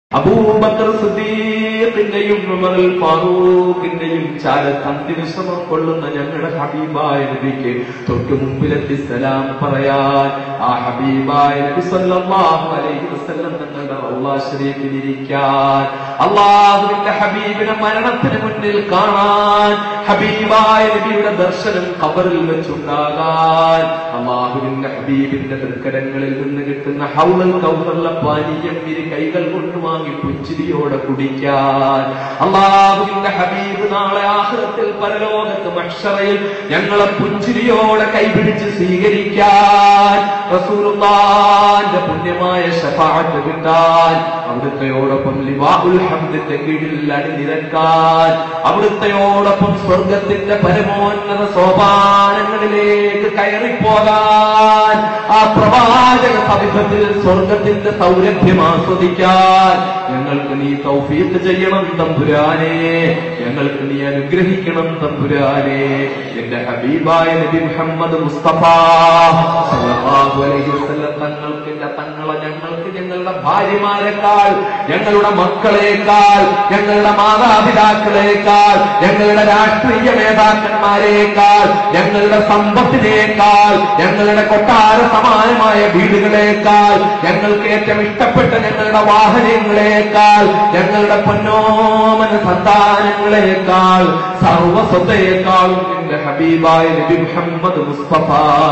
അബൂബക്കർ സിദ്ദീഖിന്റെയും ഉമറുൽ ഫാറൂഖിന്റെയും ചാരത്ത് അന്തിവിശ്രമം കൊള്ളുന്ന ഞങ്ങളുടെ ഹബീബായ നബിക്ക് തൊട്ടു മുമ്പിലെത്തി സലാം പറയാൻ ആ ഹബീബായ നബി സല്ലല്ലാഹു അലൈഹി വസല്ലം തങ്ങളുടെ റൗള ശരീഫിൽ ഇരിക്കാൻ അള്ളാഹുവിന്റെ ഹബീബിനെ മരണത്തിന് മുന്നിൽ കാണാൻ ഹബീബായ നബിയുടെ ദർശനം ഖബറിൽ വെച്ചുണ്ടാകാൻ അള്ളാഹുവിന്റെ ഹബീബിന്റെ തൃക്കരങ്ങളിൽ നിന്ന് കിട്ടുന്ന ഹൗലൽ കൗസറിലെ പാനീയം ഇരു കൈകൾ കൊണ്ട് വാങ്ങി പുഞ്ചിരിയോടെ കുടിക്കാൻ അള്ളാഹുവിന്റെ ഹബീബ് നാളെ ആഹ്റത്തിൽ പരലോകത്ത് മക്ഷറയിൽ ഞങ്ങളെ പുഞ്ചിരിയോടെ കൈപിടിച്ച് സ്വീകരിക്കാൻ റസൂലുള്ളാന്റെ പുണ്യമായ ഷഫാഅത്ത് കിട്ടാൻ അവിടുത്തെയോടൊപ്പം ലിവാഉൽ ഹംദിന്റെ കീഴിൽ അണിനിരക്കാൻ അവിടുത്തെയോടൊപ്പം സ്വർഗത്തിന്റെ പരമോന്നത സോപാനങ്ങളിലേക്ക് കയറിപ്പോകാൻ ആ പ്രവാചക സവിധത്തിൽ സ്വർഗത്തിന്റെ സൗരഭ്യം ആസ്വദിക്കാൻ ഞങ്ങൾക്ക് നീ തൗഫീഖ് ചെയ്യണം തമ്പുരാനെ ഞങ്ങൾക്ക് നീ അനുഗ്രഹിക്കണം തമ്പുരാനെ എന്റെ ഹബീബായ നബി മുഹമ്മദ് മുസ്തഫ സല്ലല്ലാഹു അലൈഹി വസല്ലം തങ്ങൾക്ക് എന്റെ തങ്ങളെ ഞങ്ങൾക്ക് ഞങ്ങളുടെ ഭാര്യമാരെക്കാൾ ഞങ്ങളുടെ മക്കളെക്കാൾ ഞങ്ങളുടെ മാതാപിതാക്കളെക്കാൾ ഞങ്ങളുടെ രാഷ്ട്രീയ നേതാക്കന്മാരെക്കാൾ ഞങ്ങളുടെ സമ്പത്തിനേക്കാൾ ഞങ്ങളുടെ കൊട്ടാര സമാനമായ വീടുകളേക്കാൾ ഞങ്ങൾക്ക് ഏറ്റവും ഇഷ്ടപ്പെട്ട ഞങ്ങളുടെ വാഹനങ്ങളേക്കാൾ ഞങ്ങളുടെ പൊന്നോമന സന്താനങ്ങളെക്കാൾ സർവസ്വതയേക്കാളും എന്റെ ഹബീബായ നബി മുഹമ്മദ് മുസ്തഫ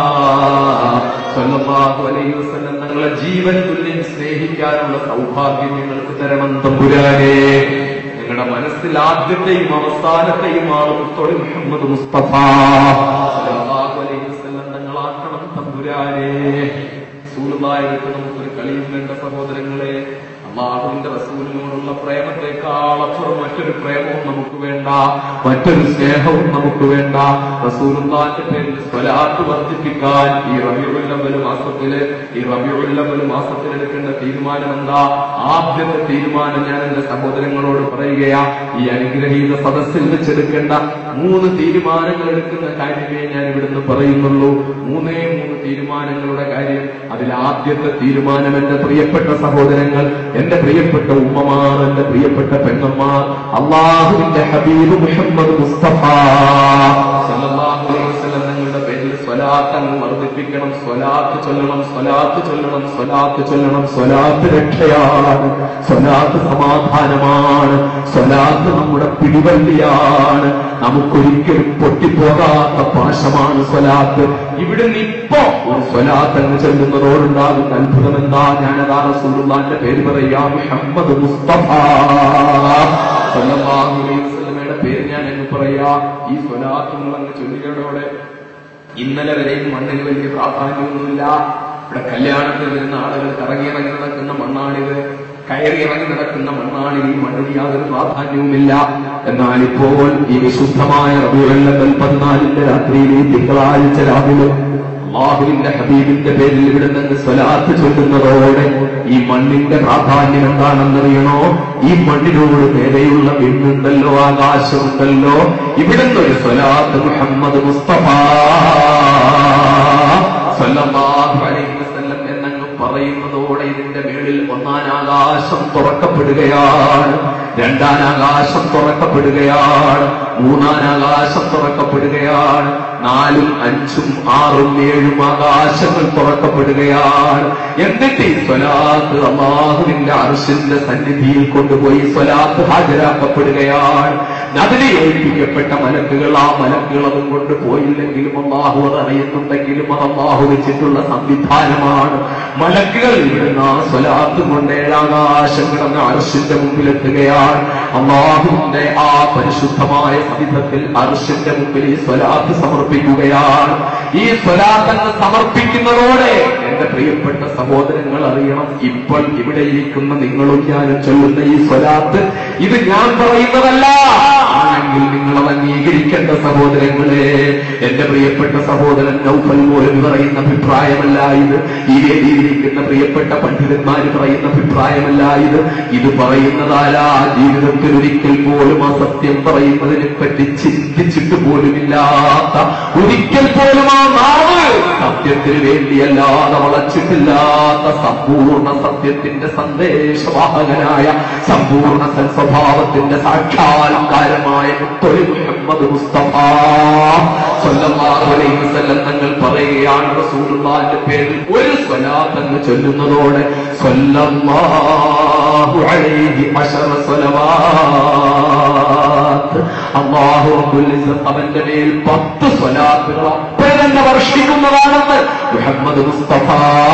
സല്ലല്ലാഹു അലൈഹി വസല്ലം ഞങ്ങളെ ജീവൻ തുല്യം സ്നേഹിക്കാനുള്ള സൗഭാഗ്യം ഞങ്ങൾക്ക് തരണം തമ്പുരാനെ ഞങ്ങളുടെ മനസ്സിൽ ആദ്യത്തെയും അവസാനത്തെയും ആണ് മുത്തോളി മുഹമ്മദ് മുസ്തഫ സല്ലല്ലാഹു അലൈഹി വസല്ലം ഞങ്ങളാക്കണം തമ്പുരാനെ റസൂലുള്ളാഹിക്ക് നമുക്കൊരു കളിയും വേണ്ട സഹോദരങ്ങളെ അള്ളാഹുവിന്റെ റസൂലിനോടുള്ള പ്രേമത്തെക്കാൾ അപ്പുറം മറ്റൊരു പ്രേമവും നമുക്ക് വേണ്ട മറ്റൊരു സ്നേഹവും നമുക്ക് വേണ്ട റസൂലുള്ളാന്റെ പേരിൽ സ്വലാത്ത് വർദ്ധിപ്പിക്കാൻ ഈ റബിയുല്ലവൽ മാസത്തില് ഈ റബിയുല്ലവൽ മാസത്തിൽ എടുക്കേണ്ട തീരുമാനം എന്താ ആദ്യത്തെ തീരുമാനം ഞാൻ എന്റെ സഹോദരങ്ങളോട് പറയുകയാ ഈ അനുഗ്രഹീത സദസ്സിൽ വെച്ചെടുക്കേണ്ട മൂന്ന് തീരുമാനങ്ങൾ എടുക്കുന്ന കാര്യമേ ഞാൻ ഇവിടുന്ന് പറയുന്നുള്ളൂ മൂന്നേ മൂന്ന് തീരുമാനങ്ങളുടെ കാര്യം അതിൽ ആദ്യത്തെ തീരുമാനം എന്റെ പ്രിയപ്പെട്ട സഹോദരങ്ങൾ എന്റെ പ്രിയപ്പെട്ട ഉമ്മമാർ എന്റെ പ്രിയപ്പെട്ട പെങ്ങന്മാർ അള്ളാഹുവിന്റെ ഹബീബ് മുഹമ്മദ് മുസ്തഫ സല്ലല്ലാഹു അലൈഹി വസല്ലം നിങ്ങളുടെ പേരിൽ സ്വലാത്ത് അങ്ങ് വർദ്ധിപ്പിക്കണം സ്വലാത്ത് ചൊല്ലണം സ്വലാത്ത് ചൊല്ലണം സ്വലാത്ത് ചൊല്ലണം സ്വലാത്ത് രക്ഷയാണ് സ്വലാത്ത് സമാധാനമാണ് സ്വലാത്ത് നമ്മുടെ പിടിവള്ളിയാണ് നമുക്കൊരിക്കലും പൊട്ടിപ്പോകാത്ത പാശമാണ് സ്വലാത്ത് ഇവിടുന്ന് ഇപ്പോ ഒരു സ്വലാത്ത് അങ്ങ് ചെല്ലുന്നതോടുണ്ടാകുന്ന അത്ഭുതം എന്താ ഞാനതാ റസൂലുള്ളാന്റെ പേര് പറയാ മുഹമ്മദ് മുസ്തഫ സല്ലല്ലാഹു അലൈഹി വസല്ലമയുടെ പേര് ഞാൻ അങ്ങ് പറയാ ഈ സ്വലാത്ത് നിങ്ങൾ അങ്ങ് ചൊല്ലുകയോടെ ഇന്നലെ വരെയും മണ്ണിന് വലിയ പ്രാധാന്യമൊന്നുമില്ല ഇവിടെ കല്യാണത്തിൽ വരുന്ന ആളുകൾ കറങ്ങിയിറങ്ങി നടക്കുന്ന മണ്ണാണിത് കയറി ഇറങ്ങി നടക്കുന്ന മണ്ണാണിൽ ഈ മണ്ണിന് യാതൊരു പ്രാധാന്യവുമില്ല എന്നാൽ ഇപ്പോൾ ഈ വിശുദ്ധമായ റബിയുള്ളൽ പതിനാലിന്റെ രാത്രിയിൽ ഈ തിങ്കളാഴ്ച രാവിലെ അള്ളാഹുവിന്റെ ഹബീബിന്റെ പേരിൽ ഇവിടെ നിന്ന് സ്വലാത്ത് ചൊല്ലുന്നതോടെ ഈ മണ്ണിന്റെ പ്രാധാന്യം എന്താണെന്നറിയണോ ഈ മണ്ണിനോട് നേരെയുള്ള വിണ്ണുണ്ടല്ലോ ആകാശമുണ്ടല്ലോ ഇവിടുന്ന് ഒരു സ്വലാത്ത് മുഹമ്മദ് മുസ്തഫ സല്ലല്ലാഹു അലൈഹി വസല്ലം എന്നങ്ങ് പറയുന്നതോടെ ഇതിന്റെ മേളിൽ ഒന്നാം ആകാശം തുറക്കപ്പെടുകയാണ് രണ്ടാം ആകാശം തുറക്കപ്പെടുകയാണ് മൂന്നാം ആകാശം തുറക്കപ്പെടുകയാണ് നാലും അഞ്ചും ആറും ഏഴും ആകാശങ്ങൾ തുറക്കപ്പെടുകയാണ് എന്നിട്ട് ഈ സ്വലാത്ത് അള്ളാഹുവിന്റെ അർഷിന്റെ സന്നിധിയിൽ കൊണ്ടുപോയി സ്വലാത്ത് ഹാജരാക്കപ്പെടുകയാണ് അതിനെ ഏൽപ്പിക്കപ്പെട്ട മലക്കുകൾ ആ മലക്കുകൾ അതും കൊണ്ട് പോയില്ലെങ്കിലും അള്ളാഹു അത് അറിയുന്നുണ്ടെങ്കിലും അത് അള്ളാഹു വെച്ചിട്ടുള്ള സംവിധാനമാണ് മലക്കുകൾ ഇവിടുന്ന് ആ സ്വലാത്ത് കൊണ്ട് ഏഴാകാശം കിടന്ന അർഷിന്റെ മുമ്പിലെത്തുകയാണ് അള്ളാഹുവിന്റെ ആ പരിശുദ്ധമായ സവിധത്തിൽ അർഷിന്റെ മുമ്പിൽ ഈ സ്വലാത്ത് സമർപ്പിക്കുകയാണ് ഈ സ്വലാത്തങ്ങൾ സമർപ്പിക്കുന്നതോടെ എന്റെ പ്രിയപ്പെട്ട സഹോദരങ്ങൾ അറിയണം ഇപ്പോൾ ഇവിടെ ഇരിക്കുന്ന നിങ്ങളും ഞാനും ചൊല്ലുന്ന ഈ സ്വലാത്ത് ഇത് ഞാൻ പറയുന്നതല്ല ആ എങ്കിൽ നിങ്ങൾ അത് അംഗീകരിക്കേണ്ട സഹോദരങ്ങളെ എന്റെ പ്രിയപ്പെട്ട സഹോദരൻ നൗഫൽ പോലും പറയുന്ന അഭിപ്രായമല്ല ഇത് ഈ വേദിയിലിരിക്കുന്ന പ്രിയപ്പെട്ട പണ്ഡിതന്മാര് പറയുന്ന അഭിപ്രായമല്ല ഇത് ഇത് പറയുന്നതാലാ ജീവിതത്തിൽ ഒരിക്കൽ പോലും അസത്യം പറയുന്നതിനെ പറ്റി ചിന്തിച്ചിട്ട് പോലുമില്ലാത്ത ഒരിക്കൽ പോലും ആ നാവ് സത്യത്തിന് വേണ്ടിയല്ലാതെ വളച്ചിട്ടില്ലാത്ത സമ്പൂർണ്ണ സത്യത്തിന്റെ സന്ദേശവാഹകനായ സമ്പൂർണ്ണ സൽസ്വഭാവത്തിന്റെ സാക്ഷാത്കാരമായ മുത്തൊലി മുഹമ്മദ് മുസ്തഫ സ്വല്ലല്ലാഹു അലൈഹി വസല്ലം തങ്ങൾ പറയുകയാണ് റസൂലുള്ളാഹിന്റെ പേരിൽ ഒരു സ്വലാത്ത് അങ്ങ് ചൊല്ലുന്നതോടെ സ്വല്ലല്ലാഹു അലൈഹി അശറ സ്വലവാത്ത് അല്ലാഹു റബ്ബുൽ ഇസ്സത്ത് അവന്റെ മേൽ പത്ത് സ്വലാത്തുകൾ അപ്പേ തന്നെ വർഷിക്കുന്നതാണെന്ന് മുഹമ്മദ് മുസ്തഫ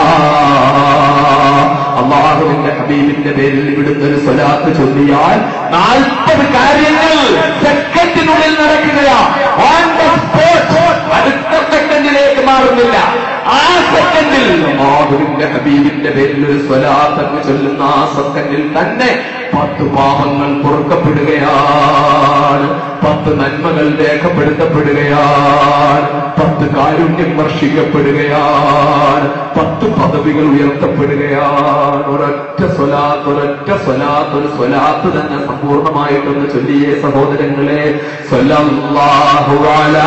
അള്ളാഹുവിന്റെ ഹബീബിന്റെ പേരിൽ ഇവിടുന്ന് ഒരു സ്വലാത്ത് ചൊല്ലിയാൽ നാൽപ്പത് കാര്യങ്ങൾ സെക്കൻഡിനുള്ളിൽ നടക്കുകയാ ഓൺ ദ സ്പോട്ട് അടുത്ത സെക്കൻഡിലേക്ക് മാറുന്നില്ല ആ സെക്കൻഡിൽ അള്ളാഹുവിന്റെ ഹബീബിന്റെ പേരിൽ ഒരു സ്വലാത്തങ്ങ് ചൊല്ലുന്ന ആ സെക്കൻഡിൽ തന്നെ പത്ത് പാപങ്ങൾ പൊറുക്കപ്പെടുകയാണ് പത്ത് നന്മകൾ രേഖപ്പെടുത്തപ്പെടുകയാണ് പത്ത് കാരുണ്യം വർഷിക്കപ്പെടുകയാണ് പത്ത് പദവികൾ ഉയർത്തപ്പെടുകയാണ് ഒരൊറ്റ സ്വലാത്ത് ഒരൊറ്റ സ്വലാത്ത് ഒരു സ്വലാത്ത് തന്നെ സമ്പൂർണ്ണമായിട്ടൊന്ന് ചൊല്ലിയേ സഹോദരങ്ങളെ സ്വല്ലല്ലാഹു അലാ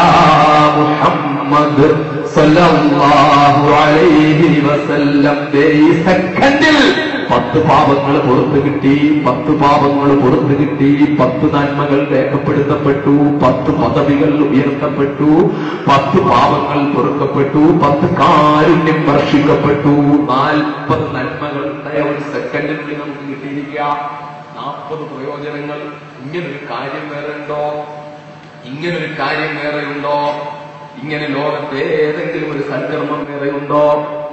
മുഹമ്മദ് സ്വല്ലല്ലാഹു അലൈഹി വസല്ലം ദേ ഈ സെക്കൻഡിൽ പത്ത് പാപങ്ങൾ പുറത്തു കിട്ടി പത്ത് പാപങ്ങൾ പുറത്തു കിട്ടി പത്ത് നന്മകൾ രേഖപ്പെടുത്തപ്പെട്ടു പത്ത് പദവികൾ ഉയർത്തപ്പെട്ടു പത്ത് പാപങ്ങൾ പൊറുക്കപ്പെട്ടു പത്ത് കാരുണ്യം വർഷിക്കപ്പെട്ടു നാൽപ്പത് നന്മകൾ ഒരു സെക്കൻഡിനുള്ളിൽ നമുക്ക് കിട്ടിയിരിക്കുക നാൽപ്പത് പ്രയോജനങ്ങൾ ഇങ്ങനൊരു കാര്യം വേറെ ഉണ്ടോ ഇങ്ങനൊരു കാര്യം വേറെ ഉണ്ടോ ഇങ്ങനെ ലോകത്ത് ഏതെങ്കിലും ഒരു സൽക്കർമ്മം വേറെ ഉണ്ടോ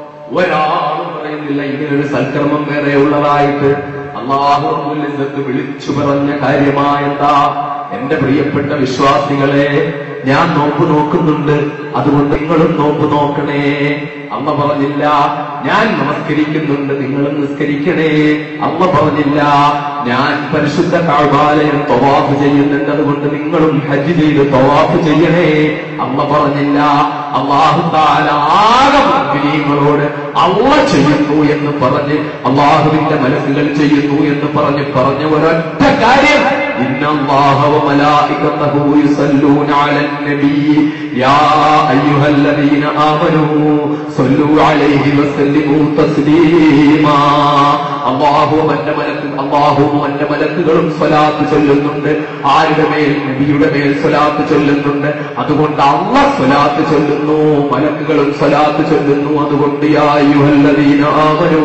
ഒരാളും പറയുന്നില്ല ഇങ്ങനൊരു സൽക്കർമ്മം വേറെ ഉള്ളതായിട്ട് അള്ളാഹുലിസത്ത് വിളിച്ചു പറഞ്ഞ കാര്യമായെന്താ എന്റെ പ്രിയപ്പെട്ട വിശ്വാസികളെ ഞാൻ നോമ്പ് നോക്കുന്നുണ്ട് അതുകൊണ്ട് നിങ്ങളും നോമ്പ് നോക്കണേ അമ്മ പറഞ്ഞില്ല ഞാൻ നമസ്കരിക്കുന്നുണ്ട് നിങ്ങളും നിസ്കരിക്കണേ അമ്മ പറഞ്ഞില്ല ഞാൻ പരിശുദ്ധ കാഴ്വാലയം തവാഫ് ചെയ്യുന്നുണ്ട് അതുകൊണ്ട് നിങ്ങളും ഹജ്ജ് ചെയ്ത് തവാഫ് ചെയ്യണേ അമ്മ പറഞ്ഞില്ല അള്ളാഹു താല ആകെ മുസ്ലിങ്ങളോട് അള്ള ചെയ്യുന്നു എന്ന് പറഞ്ഞ് അള്ളാഹുവിന്റെ മനസ്സുകൾ ചെയ്യുന്നു എന്ന് പറഞ്ഞ് പറഞ്ഞ ഒരൊറ്റ കാര്യം إن الله وملائكته يصلون على النبي يا أيها الذين آمنوا صلوا عليه وسلموا تسليما അള്ളാഹു അവന്റെ മലക്ക് അള്ളാഹുവും അവന്റെ മലക്കുകളും സ്വലാത്ത് ചൊല്ലുന്നുണ്ട് ആരുടെ മേൽ നബിയുടെ മേൽ സ്വലാത്ത് ചൊല്ലുന്നുണ്ട് അതുകൊണ്ട് അള്ള സ്വലാത്ത് ചൊല്ലുന്നു മലക്കുകളും സ്വലാത്ത് ചൊല്ലുന്നു അതുകൊണ്ട് യാ അയ്യുഹല്ലദീന ആമനൂ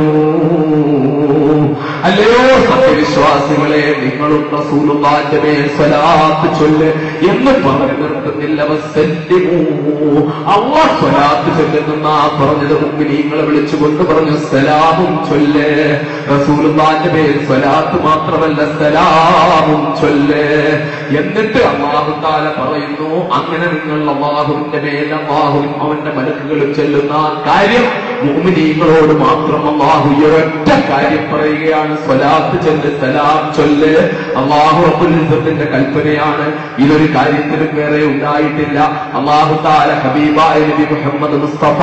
അല്ലയോ സത്യവിശ്വാസികളെ നിങ്ങളും റസൂലുള്ളാന്റെ മേൽ സ്വലാത്ത് ചൊല്ല് എന്ന് പറഞ്ഞു നിർത്തുന്നില്ല വസല്ലിമൂ അള്ളാഹ് സ്വലാത്ത് ചൊല്ലുന്ന പറഞ്ഞത് മുമ്പിൽ നിങ്ങളെ വിളിച്ചുകൊണ്ട് പറഞ്ഞു സലാമും ചൊല്ല് റസൂലുള്ളാന്റെ മേൽ സ്വലാത്ത് മാത്രമല്ല സലാമും ചൊല്ല് എന്നിട്ട് അള്ളാഹു താല പറയുന്നു അങ്ങനെ നിങ്ങൾ അള്ളാഹുവിന്റെ മേൽ അള്ളാഹുവും അവന്റെ മലക്കുകളും ചെല്ലുന്ന ആ കാര്യം മുഅ്മിനീങ്ങളോട് മാത്രം അള്ളാഹു ഈ ഒരൊറ്റ കാര്യം പറയുകയാണ് സ്വലാത്ത് ചൊല്ല് സലാം ചൊല്ല് അള്ളാഹു അബുലിസത്തിന്റെ കൽപ്പനയാണ് ഇതൊരു കാര്യത്തിലും വേറെ ഉണ്ടായിട്ടില്ല അള്ളാഹു താല ഹബീബായ നബി മുഹമ്മദ് മുസ്തഫ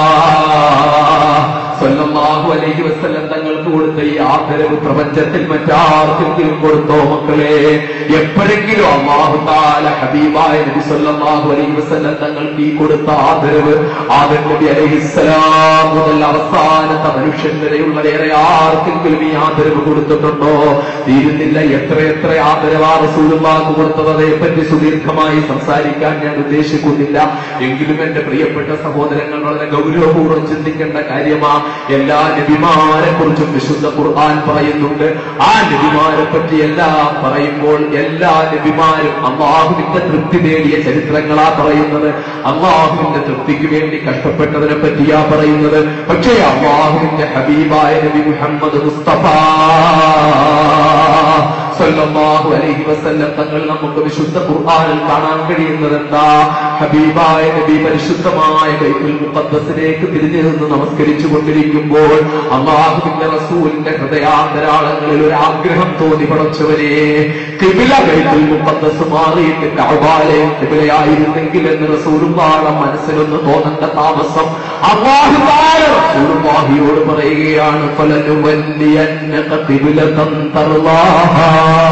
സല്ലല്ലാഹു അലൈഹി വസല്ലം തങ്ങൾക്ക് കൊടുത്ത ഈ ആദരവ് പ്രപഞ്ചത്തിൽ മറ്റാർക്കെങ്കിലും കൊടുത്തോ മക്കളെ എപ്പോഴെങ്കിലും അള്ളാഹു താല ഹബീബായ നബി സല്ലല്ലാഹു അലൈഹി വസല്ലം തങ്ങൾക്ക് ഈ കൊടുത്ത ആദരവ് ആദർ നബി അലൈഹിസ്സലാം മുതൽ അവസാനത്തെ മനുഷ്യൻ വരെയുള്ള വേറെ ആർക്കെങ്കിലും ഈ ആദരവ് കൊടുത്തിട്ടുണ്ടോ തീരുന്നില്ല എത്ര എത്ര ആദരവാ റസൂലുള്ളാഹ് കൊടുത്തത് അതേപ്പറ്റി സുദീർഘമായി സംസാരിക്കാൻ ഞാൻ ഉദ്ദേശിക്കുന്നില്ല എങ്കിലും എന്റെ പ്രിയപ്പെട്ട സഹോദരങ്ങൾ വളരെ ഗൗരവപൂർവ്വം ചിന്തിക്കേണ്ട കാര്യമാ എല്ലാ നബിമാരെ കുറിച്ചും വിശുദ്ധ ഖുർആൻ പറയുന്നുണ്ട് ആ നബിമാരെ പറ്റി എല്ലാം പറയുമ്പോൾ എല്ലാ നബിമാരും അള്ളാഹുവിന്റെ തൃപ്തി നേടിയ ചരിത്രങ്ങളാ പറയുന്നത് അള്ളാഹുവിന്റെ തൃപ്തിക്ക് വേണ്ടി കഷ്ടപ്പെട്ടതിനെ പറ്റിയാ പറയുന്നത് പക്ഷേ അള്ളാഹുവിന്റെ ഹബീബായ നബി മുഹമ്മദ് മുസ്തഫ സല്ലല്ലാഹു സല്ലല്ലാഹു അലൈഹി വസല്ലം തങ്ങൾ നമുക്ക് വിശുദ്ധ ഖുർആനിൽ കാണാൻ കഴിയുന്നത് എന്താ ഹബീബായ നബി പരിശുദ്ധമായ ബൈത്തുൽ മുഖദ്ദസിലേക്ക് തിരിഞ്ഞു നിന്ന് നമസ്കരിച്ചു കൊണ്ടിരിക്കുമ്പോൾ അള്ളാഹുവിന്റെ റസൂലിന്റെ ഹൃദയാന്തരാളങ്ങളിൽ ഒരു ആഗ്രഹം തോന്നി പടച്ചവരെ കിബില ബൈത്തുൽ മുഖദ്ദസ് മാറിയിട്ട് കഅബാലയം കിബിലയായിരുന്നെങ്കിൽ എന്ന് റസൂലുള്ളാഹി മനസ്സിലൊന്ന് തോന്നേണ്ട താമസം അള്ളാഹു താല റസൂലുള്ളാഹിയോട് പറയുകയാണ് ഫലനുവല്ലിയന്നക ഖിബ്ലതൻ തർലാഹാ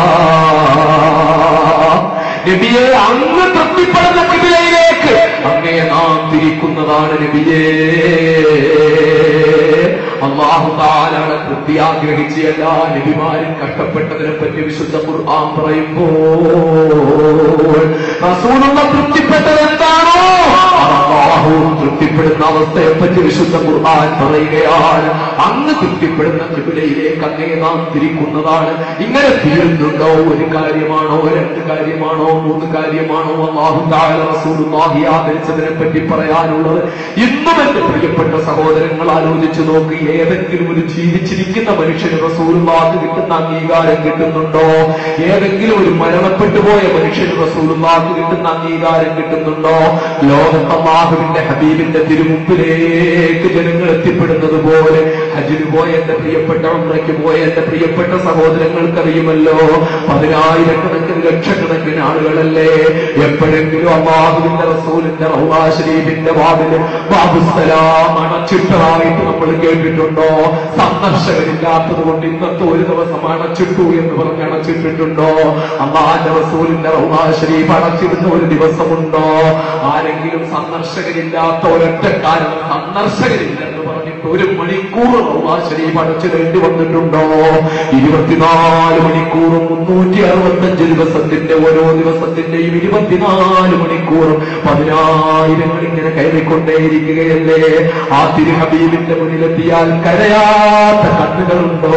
നബിയെ അങ്ങ് തൃപ്തിപ്പെടുന്ന കിബിലയിലേക്ക് അങ്ങേ നാം തിരിക്കുന്നതാണ് നബിയേ അള്ളാഹു താലാണ് തൃപ്തി ആഗ്രഹിച്ച് എല്ലാ നബിമാരും കഷ്ടപ്പെട്ടതിനെ പറ്റി വിശുദ്ധ ഖുർആൻ പറയുമ്പോൾ റസൂലുള്ള തൃപ്തിപ്പെട്ടത് എന്താണോ അള്ളാഹു തൃപ്തിപ്പെടുന്ന അവസ്ഥയെ പറ്റി വിശുദ്ധ ഖുർആൻ പറയുകയാണ് അങ്ങ് തൃപ്തിപ്പെടുന്ന കിബിലയിലേക്ക് അങ്ങേ നാം തിരിക്കുന്നതാണ് ഇങ്ങനെ തീരുന്നുണ്ടോ ഒരു കാര്യമാണോ രണ്ട് കാര്യമാണോ മൂന്ന് കാര്യമാണോ അള്ളാഹു താഴെ റസൂലുള്ളാഹി ആദരിച്ചതിനെ പറ്റി പറയാനുള്ളത് ഇന്നും എന്റെ പ്രിയപ്പെട്ട സഹോദരങ്ങൾ ആലോചിച്ചു നോക്കി ഏതെങ്കിലും ഒരു ജീവിച്ചിരിക്കുന്ന മനുഷ്യന് റസൂലുള്ളാഹി കിട്ടുന്ന അംഗീകാരം കിട്ടുന്നുണ്ടോ ഏതെങ്കിലും ഒരു മരണപ്പെട്ടു പോയ മനുഷ്യന് റസൂലുള്ളാഹി കിട്ടുന്ന അംഗീകാരം കിട്ടുന്നുണ്ടോ ലോകത്ത് അള്ളാഹുവിന്റെ ഹബീബിന്റെ തിരുമുമ്പിലേക്ക് ജനങ്ങൾ എത്തിപ്പെടുന്നത് പോലെ ഹജ്ജിന് പോയ എന്റെ പ്രിയപ്പെട്ട ഉമ്രയ്ക്ക് പോയ എന്റെ പ്രിയപ്പെട്ട സഹോദരങ്ങൾക്കറിയുമല്ലോ പതിനായിരക്കണക്കിന് ലക്ഷക്കണക്കിന് ആളുകളല്ലേ എപ്പോഴെങ്കിലും അള്ളാഹുവിന്റെ റസൂലിന്റെ റൗലാ ശരീഫിന്റെ വാതില് ബാബുസലാം അണച്ചിട്ടതായിട്ട് നമ്മൾ കേട്ടിട്ടുണ്ടോ സന്ദർശകരില്ലാത്തത് കൊണ്ട് ഇന്നത്തെ ഒരു ദിവസം അണച്ചിട്ടു എന്ന് പറഞ്ഞ് അണച്ചിട്ടിട്ടുണ്ടോ അള്ളാന്റെ റസൂലിന്റെ റൗലാ ശരീഫ് അടച്ചിരുന്ന ഒരു ദിവസമുണ്ടോ ആരെങ്കിലും സന്ദർശകരില്ലാത്ത ഒരൊറ്റക്കാരൻ സന്ദർശകരില്ലെന്ന് പറഞ്ഞിട്ട് ഒരു മണിക്കൂർ റൗലാ ശരീഫ് അടച്ചിടേണ്ടി വന്നിട്ടുണ്ടോ ഇരുപത്തിനാല് മണിക്കൂറും മുന്നൂറ്റി അറുപത്തഞ്ച് ദിവസത്തിന്റെ ഓരോ ദിവസത്തിന്റെയും ഇരുപത്തിനാല് മണിക്കൂറും പതിനായിരങ്ങൾ ഇങ്ങനെ കയറിക്കൊണ്ടേയിരിക്കുകയല്ലേ ആ തിരു ഹബീബിന്റെ മുന്നിലെത്തിയാൽ കരയാത്ത കണ്ണുകളുണ്ടോ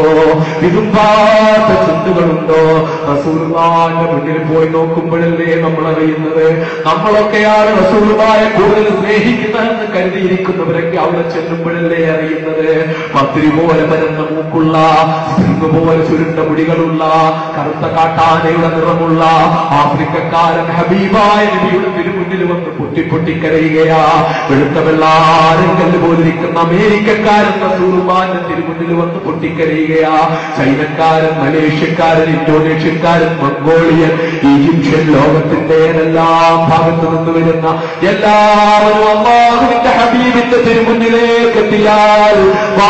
വിതുമ്പാത്ത ചുണ്ടുകളുണ്ടോ റസൂർവാന്റെ മുന്നിൽ പോയി നോക്കുമ്പോഴല്ലേ നമ്മൾ അറിയുന്നത് നമ്മളൊക്കെയാണ് റസൂർവായ കൂടുതൽ സ്നേഹിക്കുന്നതെന്ന് കരുതിയിരിക്കുന്നവരൊക്കെ അവിടെ ചെല്ലുമ്പോഴല്ലേ അറിയുന്നത് പത്തിരി പോലെ പരന്ന മൂക്കുള്ള സ്പ്രിംഗ് പോലെ ചുരുണ്ട മുടികളുള്ള കറുത്ത കാട്ടാനയുടെ നിറമുള്ള ആഫ്രിക്കക്കാരൻ ഹബീബായ നബിയുടെ തിരുമുന്നിൽ വന്ന് പൊട്ടി പൊട്ടി കരയുകയാ വെളുത്ത വെള്ളാരങ്കല്ല് പോലിരിക്കുന്ന അമേരിക്കക്കാരൻ റസൂലുള്ളാന്റെ തിരുമുന്നിൽ വന്ന് പൊട്ടിക്കരയുകയാ ചൈനക്കാരൻ മലേഷ്യക്കാരൻ ഇന്തോനേഷ്യക്കാരൻ മംഗോളിയൻ ഈജിപ്ഷ്യൻ ലോകത്തിന്റെ ഏതെല്ലാം ഭാഗത്ത് നിന്ന് വരുന്ന എല്ലാവരും അള്ളാഹുവിന്റെ ഹബീബിന്റെ തിരുമുന്നിലേക്ക് എത്തിയാൽ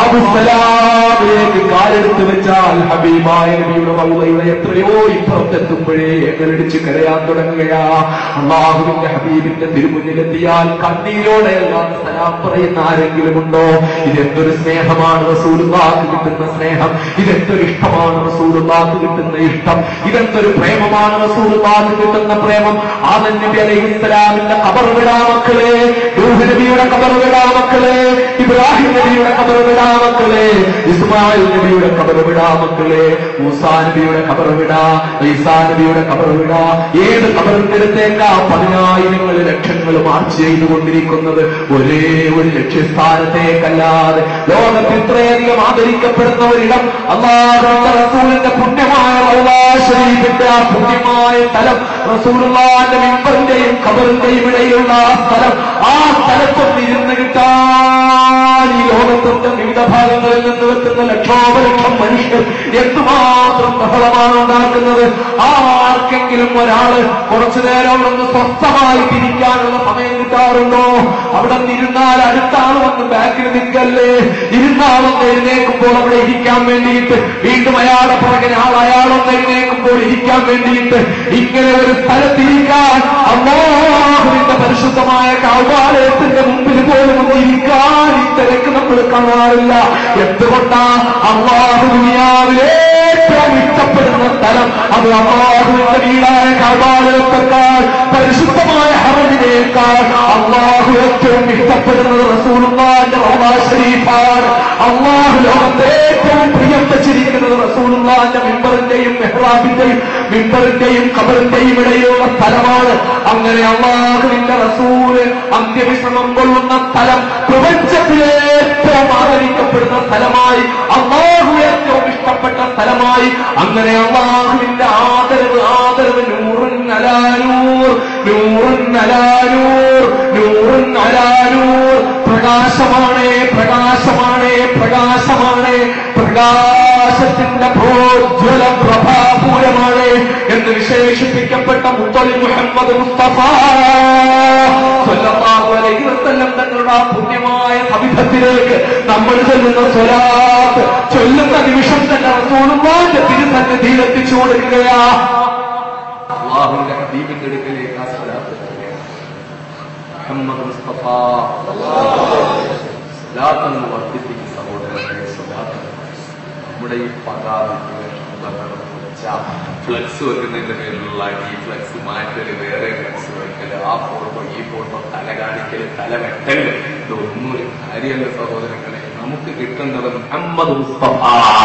ബാബുസലാമിലേക്ക് കാലെടുത്ത് വെച്ചാൽ ഹബീബായ നബിയുടെ റൗളയുടെ എത്രയോ ഇപ്പുറത്തെത്തുമ്പോഴേ എങ്ങലടിച്ച് കരയാൻ തുടങ്ങുകയാ അള്ളാഹുവിന്റെ ഹബീബിന്റെ തിരുമുന്നിലെത്തിയാൽ കണ്ണീരോടെ അല്ലാതെ സലാം പറയുന്ന ആരെങ്കിലും ഉണ്ടോ ഇതെന്തൊരു സ്നേഹമാണ് റസൂലുള്ളാഹ് കിട്ടുന്ന സ്നേഹം ഇതെന്തൊരു ഇഷ്ടമാണ് റസൂലുള്ളാഹ് കിട്ടുന്ന ഇഷ്ടം ഇതെന്തൊരു പ്രേമമാണ് റസൂലുള്ളാഹ് കിട്ടുന്ന പ്രേമം ആദൻ നബി അലൈഹിസ്സലാമിന്റെ ഖബർ വിടാ മക്കളെ നൂഹ് നബിയുടെ ഖബർ വിടാ മക്കളെ ഇബ്രാഹിം നബിയുടെ ഖബർ വിടാ മക്കളെ ഇസ്മായിൽ നബിയുടെ ഖബർ വിടാ മക്കളെ മൂസാ നബിയുടെ ഖബർ വിടാ ഈസാ നബിയുടെ ഖബർ വിടാ ഏത് ഖബറിന്റെ അടുത്തേക്കാ പതിനായിരങ്ങൾ ലക്ഷങ്ങൾ മാർച്ച് ചെയ്തുകൊണ്ടിരിക്കുന്നത് ഒരേ ഒരു ലക്ഷ്യസ്ഥാനത്തേക്കല്ലാതെ ലോകത്ത് ഇത്രയധികം ആദരിക്കപ്പെടുന്ന ഒരിടം അള്ളാഹുവിന്റെ റസൂലിന്റെ പുണ്യമായ റൗളാ ശരീഫിന്റെ ആ പുണ്യമായ സ്ഥലം റസൂലുള്ളാന്റെ മിമ്പറിന്റെയും ഖബറിന്റെയും ഇടയിലുള്ള ആ സ്ഥലം ആ സ്ഥലത്തൊന്ന് ഇരുന്ന് കിട്ടാൻ ഈ ലോകത്തിന്റെ വിവിധ ഭാഗങ്ങളിൽ നിന്ന് എത്തുന്ന ലക്ഷോപലക്ഷം മനുഷ്യർ എന്തുമാത്രം ബഹളമാണ് ഉണ്ടാക്കുന്നത് ആർക്കെങ്കിലും ഒരാള് കുറച്ചു നേരം ഒന്ന് സ്വസ്ഥമായി തിരിക്കാനുള്ള സമയം കിട്ടാറുണ്ടോ അവിടെ നിന്ന് ഇരുന്നാൽ അടുത്ത ആൾ വന്ന് ബാക്കിൽ നിൽക്കല്ലേ ഇരുന്ന ആളൊന്ന് എഴുന്നേക്കുമ്പോൾ അവിടെ ഇരിക്കാൻ വേണ്ടിയിട്ട് വീണ്ടും അയാളുടെ പുറകിൽ ആൾ അയാളൊന്ന് എഴുന്നേക്കുമ്പോൾ ഇരിക്കാൻ വേണ്ടിയിട്ട് ഇങ്ങനെ ഒരു സ്ഥലത്തിരിക്കാൻ അള്ളാഹുവിന്റെ പരിശുദ്ധമായ കൗപാലയത്തിന്റെ മുമ്പിൽ പോലും ഒന്ന് ഇരിക്കാൻ ഈ തിരക്ക് നമ്മൾ കാണാറില്ല എന്തുകൊണ്ടാ അള്ളാഹു ദുനിയാവിലെ ഏറ്റവും ഇഷ്ടപ്പെടുന്ന സ്ഥലം അത് അള്ളാഹുവിന്റെ വീടായ കൗപാലയത്തെക്കാൾ പരിശുദ്ധമായ ഹറമിനേക്കാൾ അള്ളാഹു ഏറ്റവും ഇഷ്ടപ്പെടുന്നത് റസൂലുള്ളാന്റെ റൗളാ ശരീഫാണ് അള്ളാഹു ലോകത്തെ ഏറ്റവും പ്രിയം വെച്ചിരിക്കുന്നത് റസൂലുള്ളാന്റെ മിമ്പറിന്റെയും മെഹ്റാബിന്റെയും മിമ്പറിന്റെയും കബറിന്റെയും ഇടയിലുള്ള സ്ഥലമാണ് അങ്ങനെ അള്ളാഹുവിന്റെ റസൂല് അന്ത്യവിശ്രമം കൊള്ളുന്ന സ്ഥലം പ്രപഞ്ചത്തിലെ ഏറ്റവും ആദരിക്കപ്പെടുന്ന സ്ഥലമായി അള്ളാഹു ഏറ്റവും ഇഷ്ടം സമർപ്പിക്കപ്പെട്ട സ്ഥലമായി അങ്ങനെ അള്ളാഹുവിന്റെ ആദരവ് ആദരവ് നൂറുൻ അലാനൂർ നൂറുൻ അലാനൂർ നൂറുൻ അലാനൂർ പ്രകാശമാണ് പ്രകാശമാണ് പ്രകാശമാണ് പ്രകാശത്തിന്റെ പ്രോജ്വല പ്രഭാപൂരമാണ് എന്ന് വിശേഷിപ്പിക്കപ്പെട്ട മുത്തലി മുഹമ്മദ് മുസ്തഫ സ്വല്ലല്ലാഹു അലൈഹി വസല്ലം തങ്ങളുടെ ആ പുണ്യമായ സവിധത്തിലേക്ക് നമ്മൾ ചെല്ലുന്ന സ്വലാത്ത് ചൊല്ലുന്ന നിമിഷം തന്നെ റസൂലുള്ളാഹിന്റെ തിരുസന്നിധിയിൽ എത്തിച്ചു കൊടുക്കുകയാ അള്ളാഹുവിന്റെ ഹബീബിന്റെ അടുക്കലേക്ക് ആ സ്വലാത്ത് എത്തുകയാണ്. മുഹമ്മദ് മുസ്തഫ സ്വലാത്തെന്ന് വർദ്ധിപ്പിക്കും സഹോദരങ്ങളെ സ്വലാത്ത് നമ്മുടെ ഈ പതാക ഫ്ലക്സ് വെക്കുന്നതിന്റെ പേരിലുള്ള ഈ ഫ്ലക്സ് മാറ്റല് വേറെ ഫ്ലക്സ് വെക്കല് ആ ഫോട്ടോ ഈ ഫോട്ടോ തല കാണിക്കല് തല വെട്ടല് ഇതൊന്നും ഒരു കാര്യമല്ല സഹോദരങ്ങളെ നമുക്ക് കിട്ടേണ്ടത് മുഹമ്മദ് മുസ്തഫ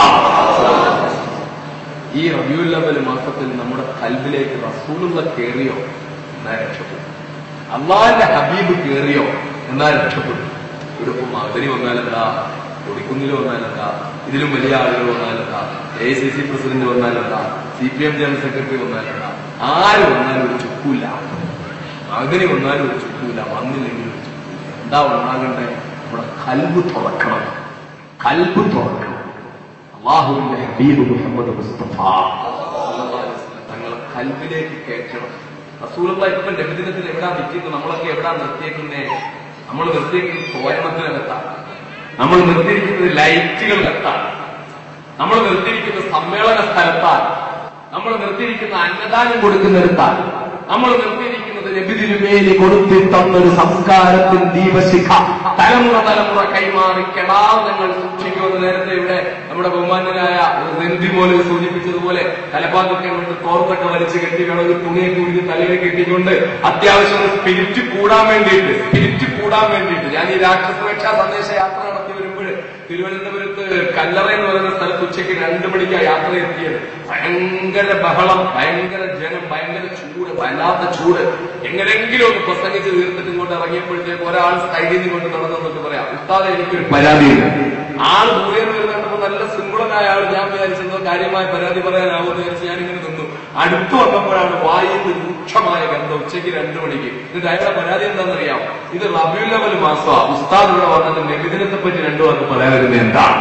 ഈ റബിയുൽ ലവൽ മാസത്തിൽ നമ്മുടെ കൽബിലേക്ക് റസൂലുള്ള കേറിയോ എന്നാ രക്ഷപ്പെട്ടു അള്ളാന്റെ ഹബീബ് കേറിയോ എന്നാ രക്ഷപ്പെട്ടു ഇവിടെ ഇപ്പൊ മകനി വന്നാലെന്താ കൊടിക്കുന്നിൽ വന്നാലെന്താ ഇതിലും വലിയ ആളുകൾ വന്നാലെന്താ എ സി സി പ്രസിഡന്റ് വന്നാലെന്താ C P M general secretary വന്നാലെന്താ ആര് വന്നാലും ഒരു ചുക്കൂല മകനി വന്നാലും ഒരു ചുക്കൂല വന്നില്ലെങ്കിൽ ഒരു ചുക്കൂല എന്താ ഉണ്ടാകണ്ടേ നമ്മുടെ കൽബ് തുറക്കണം കൽബ് തുറക്കണം അള്ളാഹുവിന്റെ ഹബീബ് മുഹമ്മദ് മുസ്തഫ സല്ലല്ലാഹു അലൈഹി വസല്ലം തങ്ങളെ കൽബിലേക്ക് കയറ്റണം റസൂലുള്ള ഇപ്പം ലഭിതത്തിൽ എവിടാ നിൽക്കുന്നത് നമ്മളൊക്കെ എവിടാ നിർത്തിയേക്കുന്നേ നമ്മൾ നിർത്തിയേക്കുന്നത് തോരണത്തിനകത്താണ് നമ്മൾ നിർത്തിയിരിക്കുന്നത് ലൈറ്റുകളിലെത്താണ് നമ്മൾ നിർത്തിയിരിക്കുന്ന സമ്മേളന സ്ഥലത്താണ് നമ്മൾ നിർത്തിയിരിക്കുന്ന അന്നദാനം കൊടുക്കുന്നിടത്താണ് നമ്മൾ നിർത്തിയിരിക്കുന്നത് നബിതിരുമേലി കൊടുത്തി തന്നൊരു സംസ്കാരത്തിൻ ദീപശിഖ തലമുറ തലമുറ കൈമാറി കെടാതെ നിങ്ങൾ സൂക്ഷിക്കുമെന്ന് നേരത്തെ ഇവിടെ നമ്മുടെ ബഹുമാന്യനായ നെന്തി പോലെ സൂചിപ്പിച്ചതുപോലെ തലപ്പാക്കൊക്കെ കൊണ്ട് തോർത്തൊക്കെ വലിച്ചു കെട്ടി വേണം ഒരു തുണിയെ കുഴിഞ്ഞ് തലയിൽ കെട്ടിക്കൊണ്ട് അത്യാവശ്യം സ്പിരിറ്റ് കൂടാൻ വേണ്ടിയിട്ട് സ്പിരിറ്റ് കൂടാൻ വേണ്ടിയിട്ട് ഞാൻ ഈ രാഷ്ട്രസുരക്ഷാ സന്ദേശ യാത്ര നടത്തി വരുമ്പോൾ തിരുവനന്തപുരത്ത് കല്ലറ എന്ന് പറയുന്ന സ്ഥലത്ത് ഉച്ചയ്ക്ക് രണ്ടു മണിക്കാ യാത്ര എത്തിയത് ഭയങ്കര ബഹളം ഭയങ്കര ജനം ഭയങ്കര ചൂട് വല്ലാത്ത ചൂട് എങ്ങനെങ്കിലും ഒന്ന് പ്രസംഗിച്ച് തീർത്തിട്ട് ഇങ്ങോട്ട് ഇറങ്ങിയപ്പോഴത്തേക്ക് ഒരാൾ സൈഡിൽ നിന്ന് കൊണ്ട് നടന്നെന്നൊക്കെ പറയാം ഉസ്താദ് എനിക്കൊരു പരാതിയുണ്ട് ആള് ദൂരെ നിന്ന് വരുന്നപ്പോൾ നല്ല സിംഗിളനായ ആൾ ഞാൻ വിചാരിച്ചെന്തോ കാര്യമായ പരാതി പറയാനാവുമെന്ന് വിചാരിച്ച് ഞാനിങ്ങനെ നിന്നു അടുത്തു വന്നപ്പോഴാണ് വായിൽ നിന്ന് രൂക്ഷമായ ഗന്ധം ഉച്ചയ്ക്ക് രണ്ടു മണിക്ക് എന്നിട്ട് അയാളുടെ പരാതി എന്താണെന്നറിയാം ഇത് റബിയുൽ ലെവൽ മാസമാണ് ഉസ്താദ് ഇവിടെ വന്നത് നബിദിനത്തെ പറ്റി രണ്ടു വാക്ക് പറയാൻ വരുന്നത് എന്താണ്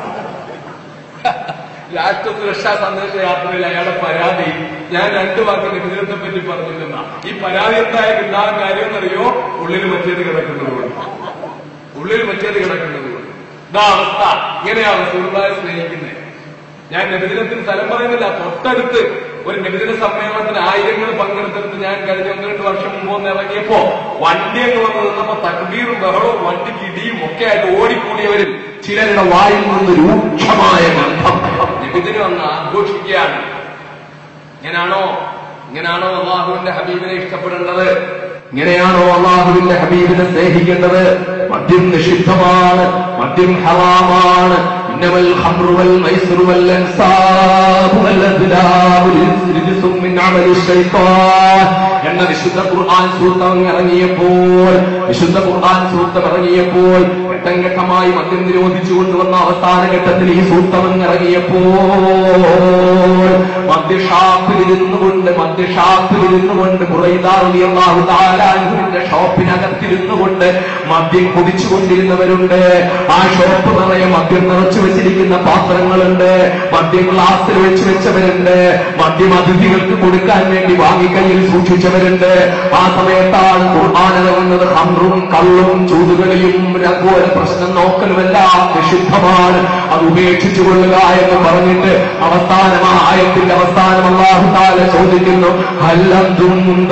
രാഷ്ട്ര സുരക്ഷാ സന്ദേശ യാത്രയിൽ അയാളുടെ പരാതി ഞാൻ രണ്ടു വാക്ക് നബിദിനത്തെ പറ്റി പറഞ്ഞില്ലെന്ന ഈ പരാതി എന്തായാലും ഉണ്ടാകാൻ കാര്യം എന്നറിയോ ഉള്ളിൽ മറ്റേത് കിടക്കുന്നത് കൊണ്ട് ഉള്ളിൽ മറ്റേത് കിടക്കുന്നത് കൊണ്ട് ഇതാ അവസ്ഥ ഇങ്ങനെയാണ് സുഹൃത്തായ സ്നേഹിക്കുന്നത് ഞാൻ നബിദിനത്തിന് സ്ഥലം പറയുന്നില്ല തൊട്ടടുത്ത് ഒരു നബിദിന സമ്മേളനത്തിന് ആയിരങ്ങൾ പങ്കെടുത്തെടുത്ത് ഞാൻ കഴിഞ്ഞ ഒന്ന് രണ്ട് വർഷം മുമ്പ് ഒന്ന് ഇറങ്ങിയപ്പോ വണ്ടിയൊക്കെ വന്ന് നിന്നപ്പോ തക്ബീറും ബഹളവും വണ്ടിക്ക് ഇടിയും ഒക്കെ ആയിട്ട് ഓടിക്കൂടിയവരിൽ ചിലരുടെ വായിൽ നിന്ന് രൂക്ഷമായ ഗന്ധം നബിദിനം അന്ന് ആഘോഷിക്കുകയാണ് ഇങ്ങനാണോ ഇങ്ങനാണോ അള്ളാഹുവിന്റെ ഹബീബിനെ ഇഷ്ടപ്പെടേണ്ടത് ഇങ്ങനെയാണോ അള്ളാഹുവിന്റെ ഹബീബിനെ സ്നേഹിക്കേണ്ടത് മദ്യം നിഷിദ്ധമാണ് മദ്യം ഹറാമാണ് إنما الخمر والميسر والأنساب والأزلام رجس من عمل الشيطان എന്ന വിശുദ്ധ ഖുർആൻ സൂക്തം ഇറങ്ങിയപ്പോൾ വിശുദ്ധ ഖുർആൻ സൂക്തം ഇറങ്ങിയപ്പോൾ ഘട്ടം ഘട്ടമായി മദ്യം നിരോധിച്ചു കൊണ്ടുവന്ന അവസാന ഘട്ടത്തിൽ ഈ സൂക്തം ഇറങ്ങിയപ്പോൾ മദ്യഷാപ്പിലിരുന്നു കൊണ്ട് മദ്യഷാപ്പിലിരുന്നു കൊണ്ട് കുറയിതാറിയാഹുദാലാഹുവിന്റെ ഷോപ്പിനകത്തിരുന്നു കൊണ്ട് മദ്യം കുടിച്ചുകൊണ്ടിരുന്നവരുണ്ട് ആ ഷോപ്പ് നിറയെ മദ്യം നിറച്ചു വെച്ചിരിക്കുന്ന പാത്രങ്ങളുണ്ട് മദ്യം ഗ്ലാസ്സിൽ വെച്ച് വെച്ചവരുണ്ട് മദ്യം അതിഥികൾക്ക് കൊടുക്കാൻ വേണ്ടി വാങ്ങിക്കൈയിൽ സൂക്ഷിച്ചവരുണ്ട് ആ സമയത്താണ് ഖുർആാനിറങ്ങുന്നത് ഹംറും കള്ളും ചൂതുകളിയും രഘുവര പ്രശ്നം നോക്കലുമെല്ലാം നിഷിദ്ധമാണ് അത് ഉപേക്ഷിച്ചു കൊള്ളുക എന്ന് പറഞ്ഞിട്ട് അവസാനം ആ ആയത്തിന്റെ അവസാനം അള്ളാഹു താല ചോദിക്കുന്നു ഹല്ലന്തും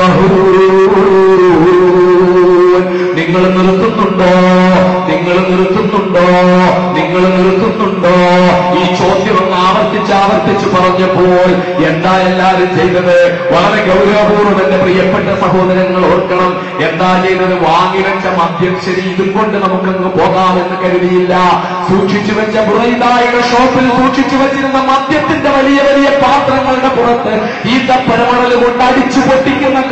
നിങ്ങൾ നിർത്തുന്നുണ്ടോ നിങ്ങൾ നിർത്തുന്നുണ്ടോ നിങ്ങൾ നിർത്തുന്നുണ്ടോ ഈ ചോദ്യം ഒന്ന് ആവർത്തിച്ച് ആവർത്തിച്ച് പറഞ്ഞപ്പോൾ എന്താ എല്ലാവരും ചെയ്തത് വളരെ ഗൗരവപൂർവ്വം എന്റെ പ്രിയപ്പെട്ട സഹോദരങ്ങൾ ഓർക്കണം എന്താ ചെയ്തത് വാങ്ങിവെച്ച മദ്യം ശരി ഇതും കൊണ്ട് നമുക്കങ്ങ് പോകാമെന്ന് കരുതിയില്ല സൂക്ഷിച്ചു വെച്ച ബുറൈദായുടെ ഷോപ്പിൽ സൂക്ഷിച്ചു വെച്ചിരുന്ന മദ്യത്തിന്റെ വലിയ വലിയ പാത്രങ്ങളുടെ പുറത്ത് ഈത്തപ്പരമണൽ കൊണ്ട് അടിച്ചു പൊട്ടിക്കുന്ന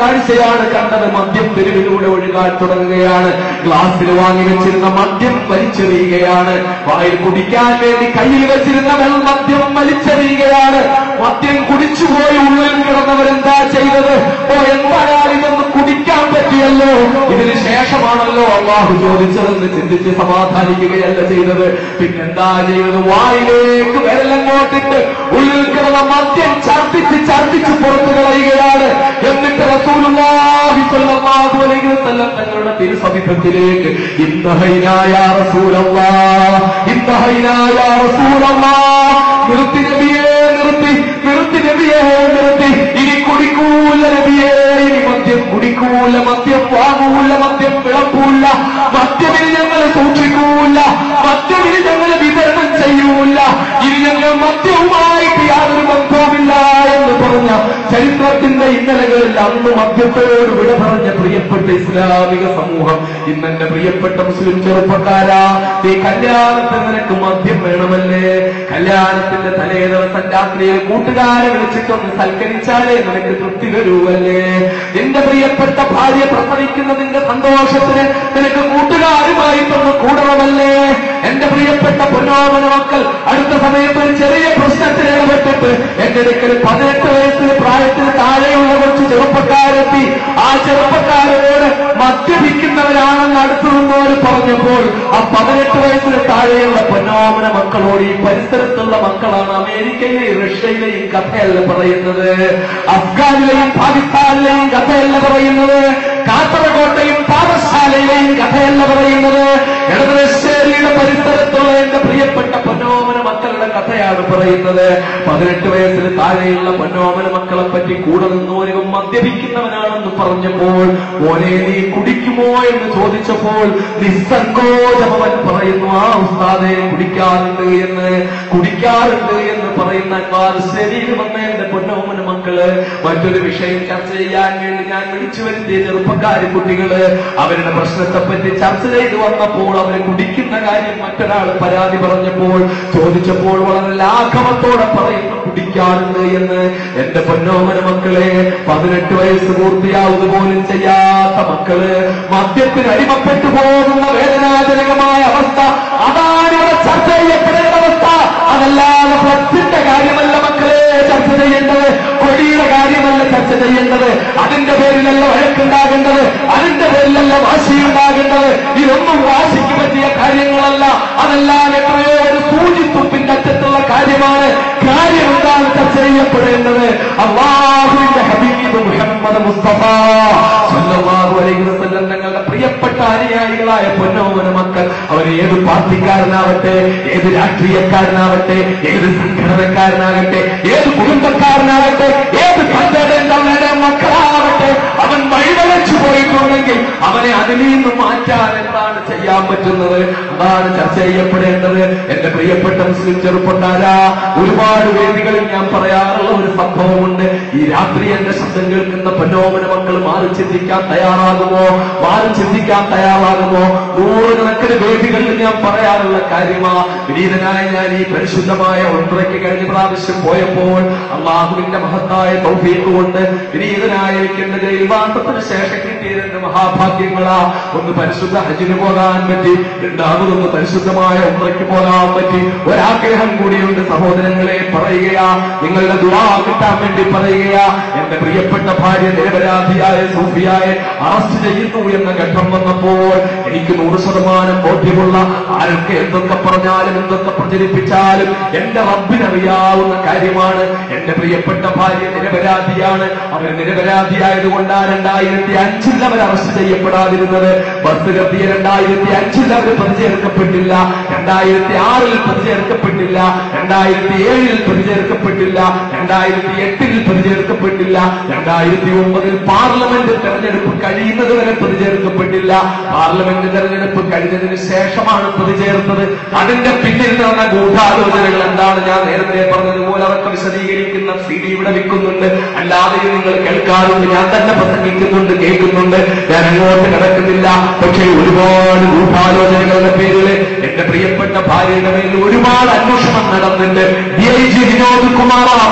കാഴ്ചയാണ് കണ്ടത് മദ്യം തെരുവിലൂടെ ഒഴുകാൻ തുടങ്ങുകയാണ് ഗ്ലാസ്സിൽ വാങ്ങി വെച്ചിരുന്ന മദ്യം വലിച്ചെറിയുകയാണ് വായിൽ കുടിക്കാൻ വേണ്ടി കയ്യിൽ വെച്ചിരുന്ന വെള്ള മദ്യം വലിച്ചെറിയുകയാണ് മദ്യം കുടിച്ചുപോയി ഉള്ളിൽ കിടന്നവരെന്താ ചെയ്തത് ഓ എന്തായാലും ഇതൊന്ന് കുടിക്കാൻ പറ്റിയല്ലോ ഇതിന് ശേഷമാണല്ലോ അള്ളാഹു ചോദിച്ചതെന്ന് ചിന്തിച്ച് സമാധാനിക്കുകയല്ല ചെയ്തത് പിന്നെന്താ ചെയ്തത് വായിലേക്ക് വിരലങ്ങോട്ടിട്ട് ഉള്ളിൽ കിടന്ന മദ്യം ഛർദ്ദിച്ച് ഛർദ്ദിച്ച് പുറത്തു കളയുകയാണ് എന്നിട്ട് റസൂലുള്ളാഹി സ്വല്ലല്ലാഹു അലൈഹി വസല്ലം തങ്ങളുടെ തിരുസവിധത്തിലേക്ക് ഇന്നഹൈനായ റസൂലല്ലാഹ് ഇന്നഹൈനായ റസൂലല്ലാഹ് നിർത്തി നബിയേ നിർത്തി നിർത്തി നബിയേ നിർത്തി ഇനി കുടിക്കൂല നബിയേ ഇനി മദ്യം കുടിക്കൂല മദ്യം വാങ്ങൂല മദ്യം വിളപ്പൂല മദ്യമിന് ഞങ്ങൾ സൂക്ഷിക്കൂല മദ്യമിന് ഞങ്ങൾ വിതരണം ചെയ്യൂല ഇനി ഞങ്ങൾ മദ്യവുമായിട്ട് യാതൊരു ബന്ധവുമില്ല എന്ന് പറഞ്ഞ ചരിത്രത്തിന്റെ ഇന്നലകളിൽ അന്ന് മദ്യത്തോട് വിട പറഞ്ഞ പ്രിയപ്പെട്ട ഇസ്ലാമിക സമൂഹം ഇന്നെന്റെ പ്രിയപ്പെട്ട മുസ്ലിം ചെറുപ്പക്കാരാ ഈ കല്യാണത്തിന് നിനക്ക് മദ്യം വേണമല്ലേ കല്യാണത്തിന്റെ തലേ ദിവസം രാത്രിയിൽ കൂട്ടുകാരെ വിളിച്ചിട്ടൊന്ന് സൽക്കരിച്ചാലേ നിനക്ക് തൃപ്തി വരൂവല്ലേ നിന്റെ പ്രിയപ്പെട്ട ഭാര്യ പ്രസവിക്കുന്നതിന്റെ സന്തോഷത്തിന് നിനക്ക് കൂട്ടുകാരുമായിട്ടൊന്ന് കൂടണമല്ലേ എന്റെ പ്രിയപ്പെട്ട പൊന്നോമന മക്കൾ അടുത്ത സമയത്ത് ഒരു ചെറിയ പ്രശ്നത്തിൽ ഇടപെട്ടിട്ട് എന്റെ അടുക്കൽ പതിനെട്ട് വയസ്സിന് പ്രായത്തിന് താഴെയുള്ള കുറച്ച് ചെറുപ്പക്കാരെത്തി ആ ചെറുപ്പക്കാരോട് മദ്യപിക്കുന്നവരാണെന്ന് അടുത്തു നിന്നവർ പറഞ്ഞപ്പോൾ ആ പതിനെട്ട് വയസ്സിന് താഴെയുള്ള പൊന്നോമന മക്കളോട് ഈ പരിസരത്തുള്ള മക്കളാണ് അമേരിക്കയിലെയും റഷ്യയിലെയും കഥയല്ല പറയുന്നത് അഫ്ഗാനിലെയും പാകിസ്ഥാനിലെയും കഥയല്ല പറയുന്നത് കാസർകോട്ടെയും പാഠശാലയിലെയും കഥയല്ല പറയുന്നത് ഇടതുശ്ശേരിയുടെ പരിസരത്തുള്ള എന്റെ പ്രിയപ്പെട്ട പൊന്നോമന മക്കളുടെ കഥയാണ് പറയുന്നത് പതിനെട്ട് വയസ്സിന് താഴെയുള്ള പൊന്നോമന മക്കളെ പറ്റി കൂടെ നിന്നോരും മദ്യപിക്കുന്നവനാണെന്ന് പറഞ്ഞപ്പോൾ മോനെ നീ കുടിക്കുമോ എന്ന് ചോദിച്ചപ്പോൾ നിസ്സങ്കോചം അവൻ പറയുന്നു ആ ഉസ്താദെ കുടിക്കാറുണ്ട് എന്ന് കുടിക്കാറുണ്ട് എന്ന് പറയുന്ന ശരിയിൽ വന്ന എന്റെ പൊന്നോമന മക്കള് മറ്റൊരു വിഷയം ചർച്ച ചെയ്യാൻ വേണ്ടി ഞാൻ വിളിച്ചു വരുത്തിയ ചെറുപ്പക്കാരി കുട്ടികള് അവരുടെ പ്രശ്നത്തെ പറ്റി ചർച്ച ചെയ്തു വന്നപ്പോൾ അവര് കുടിക്കുന്ന കാര്യം മറ്റൊരാൾ പരാതി പറഞ്ഞപ്പോൾ ചോദിച്ചപ്പോൾ വളരെ ലാഘവത്തോടെ പറയുന്നു കുടിക്കാറുണ്ട് എന്ന് എന്റെ പൊന്നോമന മക്കളെ പതിനെട്ട് വയസ്സ് പൂർത്തിയാവുക പോലും ചെയ്യാത്ത മക്കള് മദ്യത്തിന് അടിമപ്പെട്ടു പോകുന്ന വേദനാജനകമായ അവസ്ഥ അതാണ് ഇവിടെ ചർച്ച ചെയ്യപ്പെടേണ്ട അവസ്ഥ അതല്ലാതെ ഫ്ലക്സിന്റെ കാര്യമല്ല മക്കളെ ചർച്ച ചെയ്യേണ്ടത് കൊടിയുടെ കാര്യമല്ല ചർച്ച ചെയ്യേണ്ടത് അതിന്റെ പേരിലല്ല വഴക്കുണ്ടാകേണ്ടത് അതിന്റെ പേരിലല്ല വാശിയുണ്ടാകേണ്ടത് ഇതൊന്നും വാശിക്ക് പറ്റിയ കാര്യങ്ങളല്ല അതെല്ലാം എത്രയോ ഒരു സൂചിത്തുപ്പിന്റെ അറ്റത്തുള്ള കാര്യമാണ് കാര്യം എന്താണ് ചർച്ച ചെയ്യപ്പെടേണ്ടത് അള്ളാഹുവിന്റെ ഹബീബ് മുഹമ്മദ് മുസ്തഫ സല്ലല്ലാഹു അലൈഹി വസല്ലം തങ്ങളുടെ പ്രിയപ്പെട്ട അനുയായികളായ പൊന്നോമന മക്കൾ അവർ ഏത് പാർട്ടിക്കാരനാവട്ടെ ഏത് രാഷ്ട്രീയക്കാരനാവട്ടെ ഏത് സംഘടനക്കാരനാകട്ടെ ഏത് കുടുംബക്കാരനാകട്ടെ ഏത് സംഘടനയുടെ മക്കളാവട്ടെ അവൻ വഴിവളച്ചു പോയിട്ടുണ്ടെങ്കിൽ അവനെ അതിൽ നിന്ന് മാറ്റാൻ എന്താണ് ചെയ്യാൻ പറ്റുന്നത് അതാണ് ചർച്ച ചെയ്യപ്പെടേണ്ടത് എന്റെ പ്രിയപ്പെട്ട മുസ്ലിം ചെറുപ്പക്കാരാ ഒരുപാട് വേദികളിൽ ഞാൻ പറയാറുള്ള ഒരു സംഭവമുണ്ട് ഈ രാത്രി എന്റെ ശബ്ദം കേൾക്കുന്ന പൊന്നോമന മക്കൾ മാറി ചിന്തിക്കാൻ തയ്യാറാകുമോ മാറി ചിന്തിക്കാൻ തയ്യാറാകുമോ നൂറുകണക്കിന് വേദികളിൽ ഞാൻ പറയാറുള്ള കാര്യമാ വിനീതനായ ഞാൻ ഈ പരിശുദ്ധമായ ഒன்றയ്ക്ക് കഴിഞ്ഞ പ്രാവശ്യം പോയപ്പോൾ അള്ളാഹുവിന്റെ മഹത്തായ തൗഫീഖ് കൊണ്ട് വിനീതനായ എനിക്ക് എന്റെ ജയിൽവാസത്തിന് ശേഷം കിട്ടിയ രണ്ട് മഹാഭാഗ്യങ്ങളാ ഒന്ന് പരിശുദ്ധ ഹജ്ജിന് പോകാൻ പറ്റി രണ്ടാമതൊന്ന് പരിശുദ്ധമായ ഒன்றയ്ക്ക് പോകാൻ പറ്റി ഒരാഗ്രഹം കൂടിയുണ്ട് സഹോദരങ്ങളെ പറയുകയാ നിങ്ങളുടെ ദുവാ കിട്ടാൻ വേണ്ടി പറയുകയാ എന്റെ പ്രിയപ്പെട്ട ഭാര്യ നിരപരാധിയായ സൂഫിയായ അറസ്റ്റ് ചെയ്യുന്നു എന്ന ഘട്ടം വന്നപ്പോൾ എനിക്ക് നൂറ് ശതമാനം ബോധ്യമുള്ള ആരൊക്കെ എന്തൊക്കെ പറഞ്ഞാലും എന്തൊക്കെ പ്രചരിപ്പിച്ചാലും എന്റെ റബ്ബിനറിയാവുന്ന കാര്യമാണ് എന്റെ പ്രിയപ്പെട്ട ഭാര്യ നിരപരാധിയാണ് അവർ നിരപരാധിയായതുകൊണ്ട് ആ രണ്ടായിരത്തി അഞ്ചിൽ അവർ അറസ്റ്റ് ചെയ്യപ്പെടാതിരുന്നത് ബസ് കത്തിയ രണ്ടായിരത്തി അഞ്ചിൽ അവർ പ്രതിചേർക്കപ്പെട്ടില്ല രണ്ടായിരത്തി ആറിൽ പ്രതിചേർക്കപ്പെട്ടില്ല രണ്ടായിരത്തി ഏഴിൽ പ്രതിചേർക്കപ്പെട്ടില്ല രണ്ടായിരത്തി എട്ടിൽ പ്രതിചേർക്കപ്പെട്ടില്ല രണ്ടായിരത്തി ഒമ്പതിൽ പാർലമെന്റ് തെരഞ്ഞെടുപ്പ് കഴിയുന്നത് വരെ പ്രതിചേർക്കപ്പെട്ടില്ല പാർലമെന്റ് തെരഞ്ഞെടുപ്പ് കഴിഞ്ഞതിന് ശേഷമാണ് പ്രതിചേർത്തത് അതിന്റെ പിന്നിൽ നടന്ന ഗൂഢാലോചനകൾ എന്താണ് ഞാൻ നേരത്തെ പറഞ്ഞതുപോലെ അതൊക്കെ വിശദീകരിക്കുന്ന സി ഡി ഇവിടെ വിൽക്കുന്നുണ്ട് അല്ലാതെ ഇത് നിങ്ങൾ കേൾക്കാറുണ്ട് ഞാൻ തന്നെ പ്രസംഗിക്കുന്നുണ്ട് കേൾക്കുന്നുണ്ട് ഞാൻ അങ്ങോട്ട് കിടക്കുന്നില്ല പക്ഷേ ഒരുപാട് ഗൂഢാലോചനകളുടെ പേരിൽ എന്റെ പ്രിയപ്പെട്ട ഭാര്യയുടെ പേരിൽ ഒരുപാട് അന്വേഷണം നടന്നിട്ട് D I G Vinod Kumar പതിനെട്ട്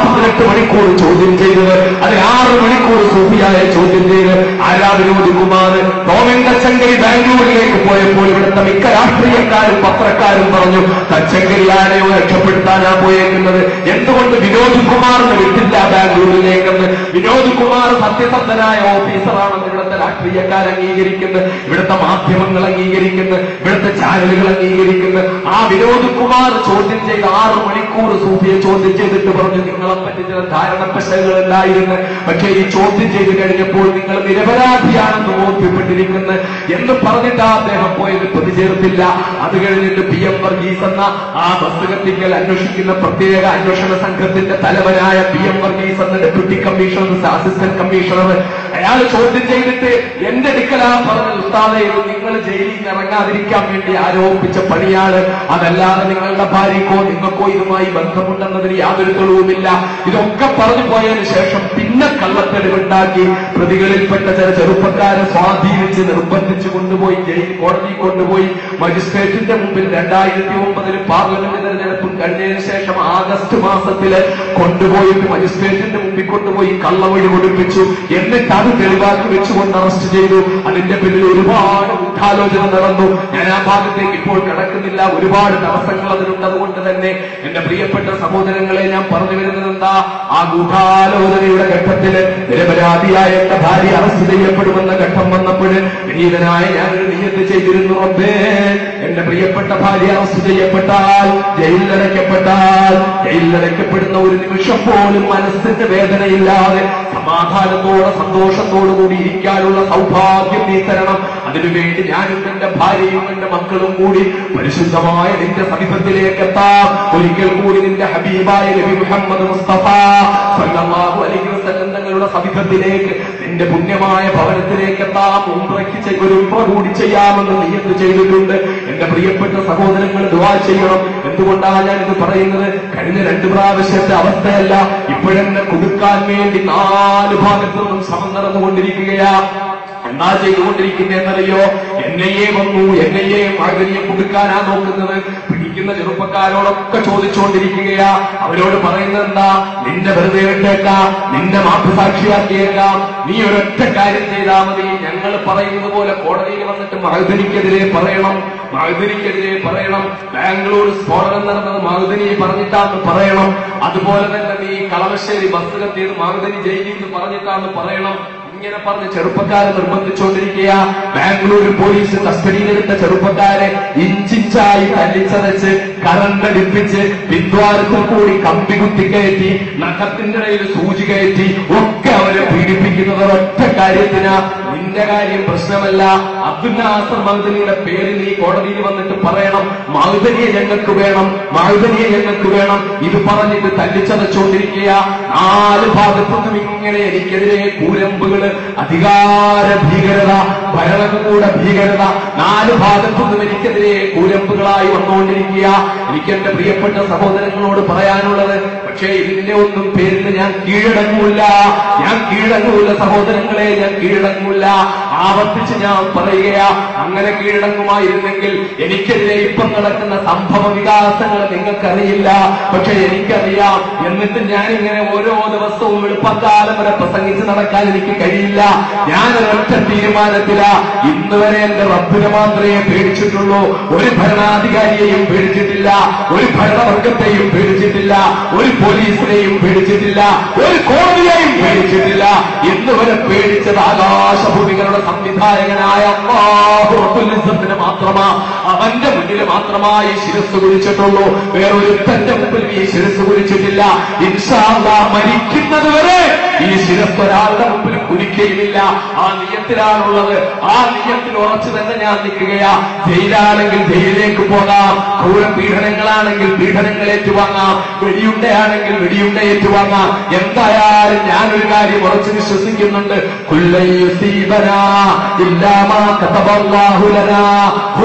മണിക്കൂർ ചോദ്യം ചെയ്തത് അതിൽ ആറ് മണിക്കൂർ സൂഫിയായ ചോദ്യം ചെയ്ത് ആരാ വിനോദ് കുമാർ ടോമിൻ തച്ചങ്കരി ബാംഗ്ലൂരിലേക്ക് പോയപ്പോൾ ഇവിടുത്തെ മിക്ക രാഷ്ട്രീയക്കാരും പത്രക്കാരും പറഞ്ഞു തച്ചങ്കരി ആരെയോ രക്ഷപ്പെടുത്താനാ പോയേക്കുന്നത് എന്തുകൊണ്ട് വിനോദ് കുമാറിന് വിട്ടില്ല ബാംഗ്ലൂരിലേക്കെന്ന് വിനോദ് കുമാർ സത്യസന്ധനായ ഓഫീസറാണെന്ന് ഇവിടുത്തെ രാഷ്ട്രീയക്കാർ അംഗീകരിക്കുന്നത് ഇവിടുത്തെ മാധ്യമങ്ങൾ അംഗീകരിക്കുന്നത് ഇവിടുത്തെ ചാനലുകൾ അംഗീകരിക്കുന്നത് ആ വിനോദ് കുമാർ ചോദ്യം ചെയ്ത് ആറ് മണിക്കൂർ സൂഫിയെ ചോദ്യം ചെയ്തിട്ട് പറഞ്ഞു നിങ്ങളെ പറ്റി ചില ധാരണപ്പശകൾ ഉണ്ടായിരുന്നു പക്ഷേ ഈ ചോദ്യം ചെയ്ത് കഴിഞ്ഞപ്പോൾ നിങ്ങൾ നിരപരാധിയാണെന്ന് ബോധ്യപ്പെട്ടിരിക്കുന്നു എന്ന് പറഞ്ഞിട്ട് ആ അദ്ദേഹം പോയത് പ്രതിചേർത്തില്ല അത് കഴിഞ്ഞിട്ട് പി എം വർഗീസ് എന്ന ആ ബസ് കത്തിക്കൽ അന്വേഷിക്കുന്ന പ്രത്യേക അന്വേഷണ സംഘത്തിന്റെ തലവനായ പി എം വർഗീസ് എന്ന ഡെപ്യൂട്ടി കമ്മീഷണർ അസിസ്റ്റന്റ് കമ്മീഷണർ അയാൾ ചോദ്യം ചെയ്തിട്ട് എന്റെ അടുക്കലാ പറഞ്ഞ ഉസ്താദെ ഇത് നിങ്ങൾ ജയിലിൽ നിന്ന് ഇറങ്ങാതിരിക്കാൻ വേണ്ടി ആരോപിച്ച പണിയാണ് അതല്ലാതെ നിങ്ങളുടെ ഭാര്യക്കോ നിങ്ങൾക്കോ ഇതുമായി ബന്ധമുണ്ടെന്നതിന് യാതൊരു തെളിവുമില്ല ഇതൊക്കെ പറഞ്ഞു പോയതിനു ശേഷം പിന്നെ കള്ളത്തെളിവുണ്ടാക്കി പ്രതികളിൽപ്പെട്ട ചില ചെറുപ്പക്കാരെ സ്വാധീനിച്ച് നിർബന്ധിച്ച് കൊണ്ടുപോയി ജയിൽ കോടതി കൊണ്ടുപോയി മജിസ്ട്രേറ്റിന്റെ മുമ്പിൽ രണ്ടായിരത്തി ഒമ്പതിൽ പാർലമെന്റ് തെരഞ്ഞെടുപ്പ് കഴിഞ്ഞതിന് ശേഷം ആഗസ്റ്റ് മാസത്തില് കൊണ്ടുപോയിട്ട് മജിസ്ട്രേറ്റിന്റെ മുമ്പിൽ കൊണ്ടുപോയി കള്ളവഴി കൊടുപ്പിച്ചു എന്നിട്ട് അത് തെളിവാക്കി വെച്ചുകൊണ്ട് അറസ്റ്റ് ചെയ്തു അതിന്റെ പിന്നിൽ ഒരുപാട് ഗൂഢാലോചന നടന്നു ഞാൻ ആ ഭാഗത്തേക്ക് ഇപ്പോൾ കിടക്കുന്നില്ല ഒരുപാട് തടസ്സങ്ങൾ അതിലുണ്ട് അതുകൊണ്ട് തന്നെ എന്റെ പ്രിയപ്പെട്ട സഹോദരങ്ങളെ ഞാൻ പറഞ്ഞു വരുന്നത് എന്താ ആ ഗൂഢാലോചനയുടെ ഘട്ടത്തില് നിരപരാധിയായ എന്റെ ഭാര്യ അറസ്റ്റ് ചെയ്യപ്പെടുമെന്ന ഘട്ടം വന്നപ്പോൾ വിനീതനായ ഞാനൊരു നിയത്ത് ചെയ്തിരുന്നു റബ്ബേ എന്റെ പ്രിയപ്പെട്ട ഭാര്യ അറസ്റ്റ് ചെയ്യപ്പെട്ടാൽ ജയിലിലടയ്ക്കപ്പെട്ടാൽ ജയിലിലടയ്ക്കപ്പെടുന്ന ഒരു നിമിഷം പോലും മനസ്സിന്റെ വേദനയില്ലാതെ സമാധാനത്തോടെ സന്തോഷത്തോടു കൂടി ഇരിക്കാനുള്ള സൗഭാഗ്യം നീ തരണം അതിനുവേണ്ടി ഞാനും എന്റെ ഭാര്യയും എന്റെ മക്കളും കൂടി പരിശുദ്ധമായ നിന്റെ സമീപത്തിലേക്ക് എത്താം ഒരിക്കൽ കൂടി നിന്റെ ഹബീബായ നബി മുഹമ്മദ് മുസ്തഫ സല്ലല്ലാഹു അലൈഹി വസല്ലം തങ്ങളുടെ സമീപത്തിലേക്ക് നിന്റെ പുണ്യമായ ഭവനത്തിലേക്ക് എത്താം ഉംറയ്ക്ക് ചെയ്- ഒരു ഉംറ കൂടി ചെയ്യാമെന്ന് നിയത്ത് ചെയ്തിട്ടുണ്ട് എന്റെ പ്രിയപ്പെട്ട സഹോദരങ്ങൾ ദുവാ ചെയ്യണം എന്തുകൊണ്ടാണ് ഞാൻ ഇത് പറയുന്നത് കഴിഞ്ഞ രണ്ട് പ്രാവശ്യത്തെ അവസ്ഥയല്ല ഇപ്പോഴെന്നെ കൊടുക്കാൻ വേണ്ടി നാല് ഭാഗത്തു നിന്നും ശ്രമം നടന്നുകൊണ്ടിരിക്കുകയാ എന്താ ചെയ്തുകൊണ്ടിരിക്കുന്നതെന്നറിയോ എന്നെയേ വന്നു എന്നെയേ മാതിരിയെ കൊടുക്കാനാ നോക്കുന്നത് പിടിക്കുന്ന ചെറുപ്പക്കാരോടൊക്കെ ചോദിച്ചുകൊണ്ടിരിക്കുകയാ അവരോട് പറയുന്നത് എന്താ നിന്റെ വെറുതെ വിട്ടേക്കാം നിന്റെ മാപ്പ് സാക്ഷിയാക്കിയേക്കാം നീ ഒരൊറ്റ കാര്യം ചെയ്താൽ മതി ഞങ്ങൾ പറയുന്നത് പോലെ കോടതിയിൽ വന്നിട്ട് മഹദനിക്കെതിരെ പറയണം മഹദനിക്കെതിരെ പറയണം ബാംഗ്ലൂർ സ്ഫോടനം നടന്നത് മഹദനി പറഞ്ഞിട്ടാന്ന് പറയണം അതുപോലെ തന്നെ നീ കളമശ്ശേരി ബസ് കത്തിയത് മഹദനി ജയിലിൽ നിന്ന് പറഞ്ഞിട്ടാന്ന് പറയണം ഇങ്ങനെ പറഞ്ഞ് ചെറുപ്പക്കാരെ നിർബന്ധിച്ചുകൊണ്ടിരിക്കുക ബാംഗ്ലൂർ പോലീസ് കസ്റ്റഡിയിലെടുത്ത ചെറുപ്പക്കാരെ ഇഞ്ചിഞ്ചായി തല്ലിച്ചതച്ച് കറണ്ടടിപ്പിച്ച് പിന്ദ്വാരത്തിൽ കൂടി കമ്പി കുത്തി കയറ്റി നഖത്തിന്റെ ഇടയിൽ സൂചി കയറ്റി ഒക്കെ അവരെ പീഡിപ്പിക്കുന്നത് ഒറ്റ കാര്യത്തിനാ നിന്റെ കാര്യം പ്രശ്നമല്ല അബ്ദുൽ നാസർ മഹദനിയുടെ പേരിൽ നീ കോടതിയിൽ വന്നിട്ട് പറയണം മഹദനിയെ ഞങ്ങൾക്ക് വേണം മഹദനിയെ ഞങ്ങൾക്ക് വേണം ഇത് പറഞ്ഞിട്ട് തല്ലിച്ചതച്ചുകൊണ്ടിരിക്കുക നാല് ഭാഗത്തുനിന്നും ഇങ്ങനെ എനിക്കെതിരെ കൂരമ്പുകള് അധികാര ഭീകരത ഭരണകൂട ഭീകരത നാല് ഭാഗത്തുനിന്നും എനിക്കെതിരെ കൂരമ്പുകളായി വന്നുകൊണ്ടിരിക്കുക എനിക്ക് എന്റെ പ്രിയപ്പെട്ട സഹോദരങ്ങളോട് പറയാനുള്ളത് പക്ഷേ ഇതിന്റെ ഒന്നും പേരിൽ ഞാൻ കീഴടങ്ങൂല ഞാൻ കീഴടങ്ങൂല സഹോദരങ്ങളെ ഞാൻ കീഴടങ്ങൂല ആവർത്തിച്ച് ഞാൻ പറയുകയാ അങ്ങനെ കീഴടങ്ങുമായിരുന്നെങ്കിൽ എനിക്കെതിരെ ഇപ്പം നടക്കുന്ന സംഭവ വികാസങ്ങൾ നിങ്ങൾക്കറിയില്ല പക്ഷെ എനിക്കറിയാം എന്നിട്ട് ഞാൻ ഇങ്ങനെ ഓരോ ദിവസവും എളുപ്പക്കാലം വരെ പ്രസംഗിച്ച് നടക്കാൻ എനിക്ക് കഴിയില്ല ഞാൻ ഒരൊറ്റ തീരുമാനത്തില ഇന്ന് വരെ എന്റെ റബ്ബിനെ മാത്രമേ പേടിച്ചിട്ടുള്ളൂ ഒരു ഭരണാധികാരിയെയും പേടിച്ചിട്ടില്ല ഒരു ഭരണവർഗത്തെയും പേടിച്ചിട്ടില്ല ഒരു പോലീസിനെയും പേടിച്ചിട്ടില്ല ഒരു കോടതിയെയും പേടിച്ചിട്ടില്ല ഇന്ന് വരെ പേടിച്ചത് ആകാശഭൂമികളുടെ സംവിധായകനായ അല്ലാഹു റബ്ബുൽ ഇസ്സത്തിന് മാത്രമാ അവന്റെ മുന്നിൽ മാത്രമായി ശിരസ് കുരിച്ചിട്ടുള്ളൂ വേറൊരുത്തന്റെ മുമ്പിൽ ഈ ശിരസ് കുരിച്ചിട്ടില്ല ഇൻഷാല്ലാ മരിക്കുന്നത് വരെ ഈ ശിരസ് ഒരാളുടെ മുമ്പിൽ കുരിക്കയുമില്ല ആ നിയത്തിലാണുള്ളത് ആ നിയത്തിൽ ഉറച്ചു തന്നെ ഞാൻ നിൽക്കുകയാ ജയിലാണെങ്കിൽ ജയിലിലേക്ക് പോകാം ക്രൂര പീഡനങ്ങളാണെങ്കിൽ പീഡനങ്ങൾ ഏറ്റുവാങ്ങാം വെടിയുണ്ടയാണെങ്കിൽ വെടിയുണ്ട ഏറ്റുവാങ്ങാം എന്തായാലും ഞാനൊരു കാര്യം ഉറച്ചു വിശ്വസിക്കുന്നുണ്ട് കുല്ലൻ യുസീബനാ ഇല്ലാ മാ കതബല്ലാഹു ലനാ ഹുവ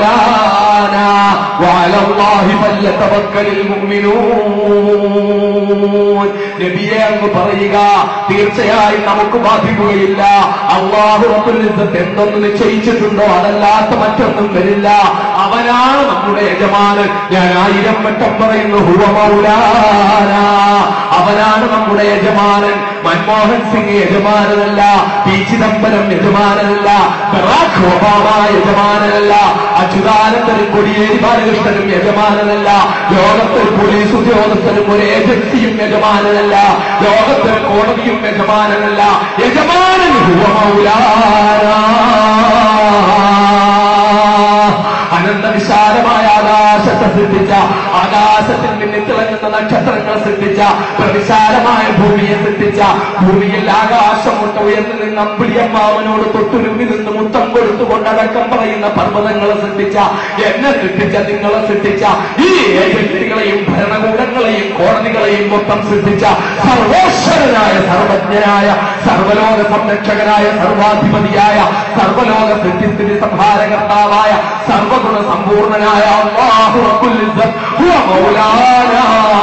മൗലാനാ വഅല അല്ലാഹി ഫല്യതവക്കലിൽ മുഅ്മിനൂൻ നബിയെ അങ്ങ് പറയുക തീർച്ചയായും നമുക്ക് ബാധിക്കുകയില്ല അള്ളാഹു റബ്ബുൽ ഇസ്സത്ത് എന്തൊന്ന് നിശ്ചയിച്ചിട്ടുണ്ടോ അതല്ലാത്ത മറ്റൊന്നും വരില്ല അവ അവനാണ് നമ്മുടെ യജമാനൻ ഞാൻ ആയിരം വട്ടം പറയുന്നു ഹുവ മൗലാന അവനാണ് നമ്മുടെ യജമാനൻ മൻമോഹൻ സിംഗ് യജമാനനല്ല പി ചിദംബരം യജമാനനല്ല ബറാഖ് ഒബാമ യജമാനനല്ല അച്യുതാനന്ദനും കൊടിയേരി ബാലകൃഷ്ണനും യജമാനനല്ല ലോകത്തൊരു പോലീസ് ഉദ്യോഗസ്ഥനും ഒരു ഏജൻസിയും യജമാനനല്ല ലോകത്തൊരു കോടതിയും യജമാനനല്ല യജമാനൻ ഹുവ മൗലാന അനന്ത വിശാലമായ ആകാശത്തെ സൃഷ്ടിച്ച ആകാശത്തിൽ നിന്ന് തിളങ്ങുന്ന നക്ഷത്രങ്ങൾ സൃഷ്ടിച്ച പ്രവിശാലമായ ഭൂമിയെ സൃഷ്ടിച്ച ഭൂമിയിൽ ആകാശം മുട്ട ഉയർന്നു നിന്ന് അമ്പിളിയമ്മാവനോട് തൊട്ടുരുമ്പി നിന്ന് മുത്തം കൊടുത്തുകൊണ്ട് അടക്കം പറയുന്ന പർവ്വതങ്ങളെ സൃഷ്ടിച്ച എന്നെ സൃഷ്ടിച്ച നിങ്ങളെ സൃഷ്ടിച്ച ഈ ഏജൻസികളെയും ഭരണകൂടങ്ങളെയും കോടതികളെയും മൊത്തം സൃഷ്ടിച്ച സർവോശ്വരനായ സർവജ്ഞനായ സർവലോക സംരക്ഷകനായ സർവാധിപതിയായ സർവലോക സൃഷ്ടിസ്ഥിതി സംഹാരകർത്താവായ സർവഗുണ സമ്പൂർണനായ അല്ലാഹു റബ്ബുൽ ഇസ്സത്ത് ഹുവ മൗലാന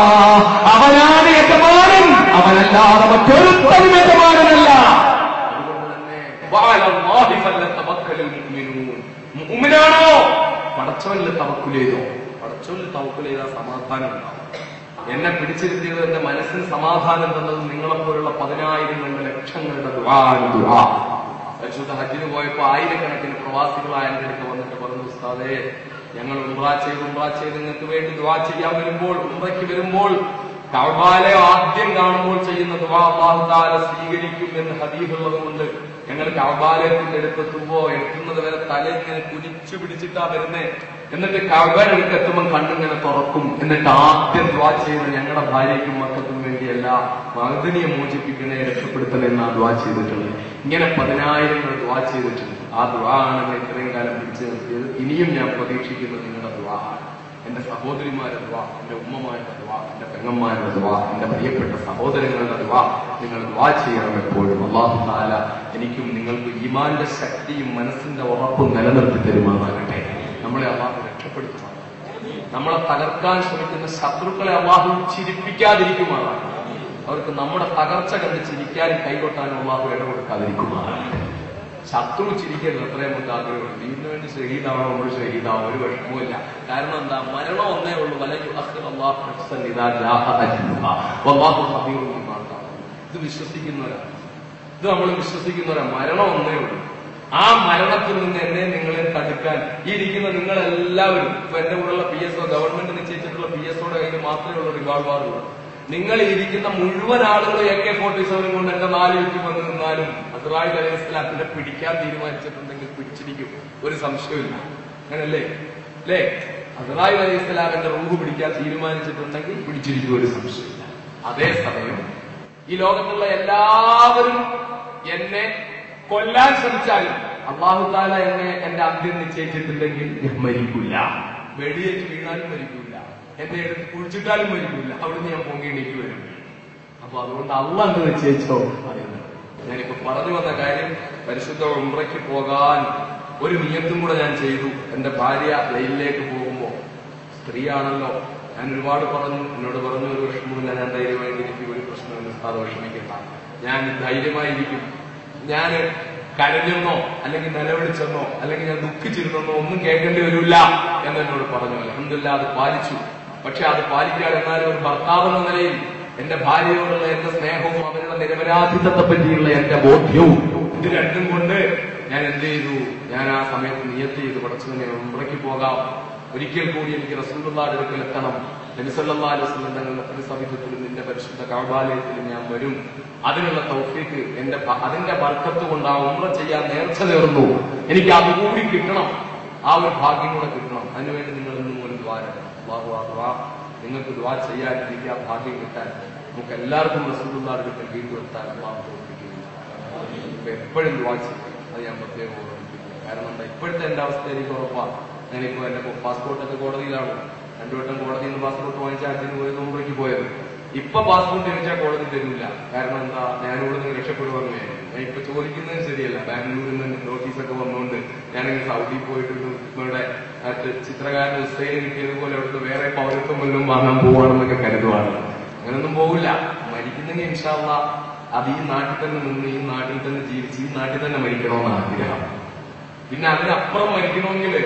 അവനാണ് യജമാനൻ അവനല്ലാതെ മറ്റൊരുത്തരും യജമാനനല്ല അതുകൊണ്ട് തന്നെ വഅല അല്ലാഹി ഫലതവക്കലുൽ മുഅ്മിനൂൻ മുഅ്മിനാണോ പടച്ചവനിൽ തവക്കുൽ ചെയ്തോ പടച്ചവനിൽ തവക്കുൽ ചെയ്താൽ സമാധാനം ഉണ്ടാവും എന്നെ പിടിച്ചിരുത്തിയത് എന്റെ മനസ്സിന് സമാധാനം തന്നത് നിങ്ങളെപ്പോലുള്ള പതിനായിരങ്ങളുടെ ലക്ഷങ്ങളുടെ ദുആ ദുആ പരിശുദ്ധ ഹജ്ജിന് പോയപ്പോ ആയിരക്കണക്കിന് പ്രവാസികളായ എന്റെ അടുത്ത് വന്നിട്ട് പറഞ്ഞു ഉസ്താദേ ഞങ്ങൾ ഉംറ ചെയ്ത് ഉംറ ചെയ്ത് നിങ്ങൾക്ക് വേണ്ടി ദുആ ചെയ്യാൻ വരുമ്പോൾ ഉംറയ്ക്ക് വരുമ്പോൾ കഅബാലെ ആദ്യം കാണുമ്പോൾ ചെയ്യുന്ന ദുആ അല്ലാഹു തആല സ്വീകരിക്കും എന്ന് ഹദീസുള്ളത് കൊണ്ട് ഞങ്ങൾ കഅബാലയത്തിന്റെ അടുത്തെത്തുമ്പോ എത്തുന്നത് വരെ തല ഇങ്ങനെ കുനിച്ചു പിടിച്ചിട്ടാ വരുന്നേ എന്നിട്ട് കഅബയുടെ അടുത്ത് എത്തുമ്പോൾ കണ്ണിങ്ങനെ തുറക്കും എന്നിട്ട് ആദ്യം ദ്വാ ചെയ്ത് ഞങ്ങളുടെ ഭാര്യയ്ക്കും മക്കൾക്കും വേണ്ടിയല്ല മകദിനിയെ മോചിപ്പിക്കണേ രക്ഷപ്പെടുത്തണേ എന്നാ ദ്വാ ചെയ്തിട്ടുള്ളത് ഇങ്ങനെ പതിനായിരങ്ങൾ ദ്വാ ചെയ്തിട്ടുണ്ട് ആ ദ്വാ ആണ് എന്നെ ഇത്രയും കാലം പിടിച്ചു നിർത്തിയത് ഇനിയും ഞാൻ പ്രതീക്ഷിക്കുന്നത് നിങ്ങളുടെ ദ്വാ ആണ് എന്റെ സഹോദരിമാരുടെ ദ്വാ എന്റെ ഉമ്മമാരുടെ ദ്വാ എന്റെ പെങ്ങന്മാരുടെ ദ്വാ എന്റെ പ്രിയപ്പെട്ട സഹോദരങ്ങളുടെ ദ്വാ നിങ്ങൾ ദ്വാ ചെയ്യണം എപ്പോഴും അള്ളാഹു താല എനിക്കും നിങ്ങൾക്ക് ഈമാന്റെ ശക്തിയും മനസ്സിന്റെ ഉറപ്പും നിലനിർത്തി തരുമാറാകട്ടെ നമ്മളെ അള്ളാഹു രക്ഷപ്പെടുത്തുമാറാകട്ടെ നമ്മളെ തകർക്കാൻ ശ്രമിക്കുന്ന ശത്രുക്കളെ അള്ളാഹു ചിരിപ്പിക്കാതിരിക്കുമാറാകട്ടെ അവർക്ക് നമ്മുടെ തകർച്ച കണ്ട് ചിരിക്കാനും കൈകൊട്ടാനും അള്ളാഹു ഇടകൊടുക്കാതിരിക്കുമാറാകട്ടെ ശത്രു ചിരിക്കരുത് അത്രയും നമുക്ക് ആഗ്രഹമുണ്ട് ഇതിനു വേണ്ടി ഷഹീദാവണം നമ്മൾ ഷഹീദാവും ഒരു വിഷമവുമില്ല കാരണം എന്താ മരണം ഒന്നേ ഉള്ളൂ വലയു അഖിർ അല്ലാഹു നഫ്സൻ ഇദാ ജാഅ അജ്ലുഹാ വല്ലാഹു ഖബീറുൻ ബിമാ തഅമലൂൻ ഇത് വിശ്വസിക്കുന്നവരാണ് ഇത് നമ്മൾ വിശ്വസിക്കുന്നവരാണ് മരണം ഒന്നേ ഉള്ളൂ ആ മരണത്തിൽ നിന്ന് എന്നെ നിങ്ങളെ തടുക്കാൻ ഈ ഇരിക്കുന്ന നിങ്ങളെല്ലാവരും ഇപ്പൊ എന്റെ കൂടെയുള്ള പി എസ് ഒ ഗവൺമെന്റ് നിശ്ചയിച്ചിട്ടുള്ള പി എസ് ഒയുടെ കയ്യിൽ മാത്രമേ ഉള്ളൂ റിവാൾവാർ ഉള്ളൂ നിങ്ങൾ ഈ ഇരിക്കുന്ന മുഴുവൻ ആളുകളും എ കെ ഫോർട്ടി സെവനും കൊണ്ട് എന്റെ നാല് ചുറ്റും വന്ന് നിന്നാലും അസ്രായി അലൈഹി സ്വലാത്തിനെ പിടിക്കാൻ തീരുമാനിച്ചിട്ടുണ്ടെങ്കിൽ പിടിച്ചിരിക്കും ഒരു സംശയമില്ല അങ്ങനല്ലേ അല്ലേ അസ്രായി അലൈഹി സ്വലാമിന്റെ റൂഹ് പിടിക്കാൻ തീരുമാനിച്ചിട്ടുണ്ടെങ്കിൽ പിടിച്ചിരിക്കും ഒരു സംശയമില്ല അതേസമയം ഈ ലോകത്തുള്ള എല്ലാവരും എന്നെ കൊല്ലാൻ ശ്രമിച്ചാലും അള്ളാഹു താല എന്നെ എന്റെ അന്ത്യം നിശ്ചയിച്ചിട്ടില്ലെങ്കിൽ ഞാൻ മരിക്കില്ല വെടിയേറ്റ് വീണാലും മരിക്കില്ല എന്നെ എടുത്ത് കുഴിച്ചിട്ടാലും മരിക്കില്ല അവിടുന്ന് ഞാൻ പൊങ്ങി എണീക്ക് വരും അപ്പൊ അതുകൊണ്ട് അള്ള എന്ന് നിശ്ചയിച്ചോ അറിയുന്നു ഞാനിപ്പോ പറഞ്ഞു വന്ന കാര്യം പരിശുദ്ധ ഉംറയ്ക്ക് പോകാൻ ഒരു നിയത്തും കൂടെ ഞാൻ ചെയ്തു എന്റെ ഭാര്യ ലൈനിലേക്ക് പോകുമ്പോ സ്ത്രീയാണല്ലോ ഞാൻ ഒരുപാട് പറഞ്ഞു എന്നോട് പറഞ്ഞു ഒരു വിഷമമില്ല ഞാൻ ധൈര്യമായിട്ടിരിക്കും ഒരു പ്രശ്നമില്ല സാറ് വിഷമിക്കണ്ട ഞാൻ ധൈര്യമായിരിക്കും ഞാൻ കരഞ്ഞെന്നോ അല്ലെങ്കിൽ നിലവിളിച്ചെന്നോ അല്ലെങ്കിൽ ഞാൻ ദുഃഖിച്ചിരുന്നെന്നോ ഒന്നും കേൾക്കേണ്ടി വരില്ല എന്ന് എന്നോട് പറഞ്ഞു അലഹമില്ല അത് പാലിച്ചു പക്ഷെ അത് പാലിക്കാൻ എന്നാലും ഒരു ഭർത്താവ് എന്ന നിലയിൽ എന്റെ ഭാര്യയോടുള്ള എന്റെ സ്നേഹവും അവരുടെ നിരപരാധിത്വത്തെ പറ്റിയുള്ള എന്റെ ബോധ്യവും ഇത് രണ്ടും കൊണ്ട് ഞാൻ എന്ത് ചെയ്തു ഞാൻ ആ സമയത്ത് നിയത്ത് ചെയ്ത് പഠിച്ചതിനെ ഉമ്രയ്ക്ക് പോകാം ഒരിക്കൽ കൂടി എനിക്ക് റസൂലുള്ളാഹിന്റെ അടുക്കൽ എത്തണം നബിസല്ലാ അലുസ്ലം തങ്ങളുടെ പ്രതിസമിധത്തിലും നിന്റെ പരിശുദ്ധ കൗബാലയത്തിലും ഞാൻ വരും അതിനുള്ള തൗഫീക്ക് എന്റെ ഭ- അതിന്റെ ബർക്കത്ത് കൊണ്ട് ആ ഉമ്ര ചെയ്യാൻ നേർച്ച നേർന്നു എനിക്ക് അതുകൂടി കിട്ടണം ആ ഒരു ഭാഗ്യം കൂടെ കിട്ടണം അതിനുവേണ്ടി നിങ്ങൾ ഇന്നും ഒരു ദ്വാരം അള്ളാഹു ആ ദ്വാ നിങ്ങൾക്ക് ദ്വാ ചെയ്യാൻ എനിക്ക് ആ ഭാഗ്യം കിട്ടാൻ നമുക്ക് എല്ലാവർക്കും റസൂലുള്ളാഹിന്റെ അടുക്കൽ വീണ്ടുവെത്താൻ അള്ളാഹു തോൽപ്പിക്കുകയില്ല ഇപ്പൊ എപ്പോഴും ദ്വാ ചെയ്യും അത് ഞാൻ പ്രത്യേകം ഓർമ്മിപ്പിക്കുന്നു കാരണം എന്താ ഇപ്പോഴത്തെ എന്റെ അവസ്ഥ എനിക്ക് ഉറപ്പാണ് ഞാനിപ്പോ എന്റെ പാസ്പോർട്ടൊക്കെ കോടതിയിലാണ് രണ്ടു വട്ടം കോടതിയിൽ നിന്ന് പാസ്പോർട്ട് വാങ്ങിച്ച അച്ഛന് പോയത് മുമ്പേക്ക് പോയത് ഇപ്പൊ പാസ്പോർട്ട് ചോദിച്ചാൽ കോടതി തരില്ല കാരണം എന്താ ഞാനിവിടെ നിന്ന് രക്ഷപ്പെടുവാന്ന് വിചാരിച്ചു. ഞാൻ ഇപ്പൊ ചോദിക്കുന്നത് ശരിയല്ല ബാംഗ്ലൂരിൽ നിന്ന് നോട്ടീസൊക്കെ വന്നുകൊണ്ട് ഞാനങ്ങ് സൗദി പോയിട്ട് ഇവിടെ മറ്റ് ചിത്രകാരന് ഉസ്തൈന് കിട്ടിയതുപോലെ അവിടുത്തെ വേറെ പൗരത്വം വല്ലതും വാങ്ങാൻ പോവാണെന്നൊക്കെ കരുതുവാണ് അങ്ങനൊന്നും പോകില്ല മരിക്കുന്നെങ്കിൽ ഇൻഷാല്ല അത് ഈ നാട്ടിൽ തന്നെ നിന്ന് ഈ നാട്ടിൽ തന്നെ ജീവിച്ച് ഈ നാട്ടിൽ തന്നെ മരിക്കണമെന്ന് ആഗ്രഹം പിന്നെ അതിനപ്പുറം മരിക്കണമെങ്കിൽ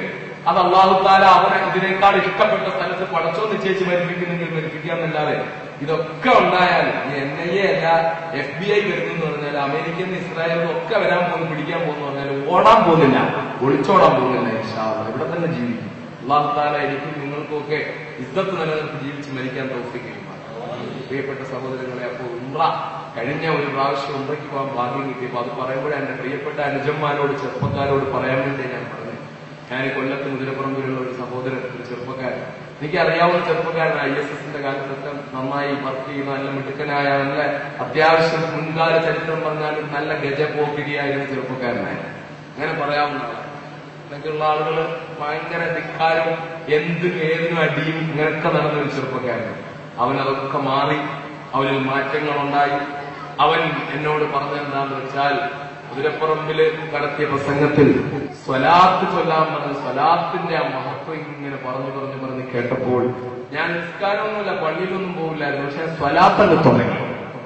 അത് അള്ളാഹുത്താല അവനെ ഇതിനേക്കാൾ ഇഷ്ടപ്പെട്ട സ്ഥലത്ത് പടച്ചോ നിശ്ചയിച്ച് മരിപ്പിക്കുന്നെങ്കിൽ മരിപ്പിക്കാന്നല്ലാതെ ഇതൊക്കെ ഉണ്ടായാൽ ഈ എൻ ഐ എ അല്ല എഫ് ബി ഐ വരുന്നു പറഞ്ഞാൽ അമേരിക്കൻ ഇസ്രായേലും ഒക്കെ വരാൻ പോകുന്നു പിടിക്കാൻ പോകുന്നു പറഞ്ഞാൽ ഓടാൻ പോകുന്നില്ല ഒളിച്ചോടാൻ പോകുന്നില്ല ഇൻഷാ അല്ലാഹ്. ഇവിടെ തന്നെ ജീവിക്കും അള്ളാഹുത്താല എനിക്കും നിങ്ങൾക്കും ഒക്കെ ഇസ്സത്ത് നിലനിർത്തി ജീവിച്ച് മരിക്കാൻ തോൽപ്പിക്കുകയും പ്രിയപ്പെട്ട സഹോദരങ്ങളെ അപ്പോൾ ഉംറ കഴിഞ്ഞ ഒരു പ്രാവശ്യം ഉംറയ്ക്ക് പോകാൻ ഭാഗ്യം കിട്ടിയപ്പോൾ അത് പറയുമ്പോഴേ എന്റെ പ്രിയപ്പെട്ട അനുജന്മാരോട് ചെറുപ്പക്കാരോട് പറയാൻ വേണ്ടി ഞാൻ പറഞ്ഞു ഞാൻ കൊല്ലത്ത് മുതിരപ്പുറമ്പിലുള്ള ഒരു സഹോദരൻ ഒരു ചെറുപ്പക്കാരൻ എനിക്ക് അറിയാവുന്ന ചെറുപ്പക്കാരൻ ഐ എസ് എസിന്റെ കാലത്തൊക്കെ നന്നായി വർക്ക് ചെയ്യുന്ന നല്ല മിടുക്കനായ നല്ല അത്യാവശ്യം മുൻകാല ചരിത്രം പറഞ്ഞാലും നല്ല ഗജപോക്കിരിയായിരുന്ന ചെറുപ്പക്കാരനായിരുന്നു അങ്ങനെ പറയാവുന്ന ആളാണ് ഇതൊക്കെയുള്ള ആളുകള് ഭയങ്കര ധിക്കാരവും എന്തിനും ഏതിനും അടിയും ഇങ്ങനെയൊക്കെ നടന്ന ഒരു ചെറുപ്പക്കാരൻ അവൻ അതൊക്കെ മാറി അവനിൽ മാറ്റങ്ങൾ ഉണ്ടായി അവൻ എന്നോട് പറഞ്ഞെന്താന്ന് വെച്ചാൽ കുതിരപ്പുറമ്പില് നടത്തിയ പ്രസംഗത്തിൽ സ്വലാത്ത് ചൊല്ലാൻ പറഞ്ഞ സ്വലാത്തിന്റെ ആ മഹത്വം ഇങ്ങനെ പറഞ്ഞു പറഞ്ഞു പറഞ്ഞ് കേട്ടപ്പോൾ ഞാൻ നിസ്കാരമൊന്നുമില്ല പള്ളിയിലൊന്നും പോകില്ലായിരുന്നു പക്ഷെ സ്വലാത്തങ്ങ് തുടങ്ങി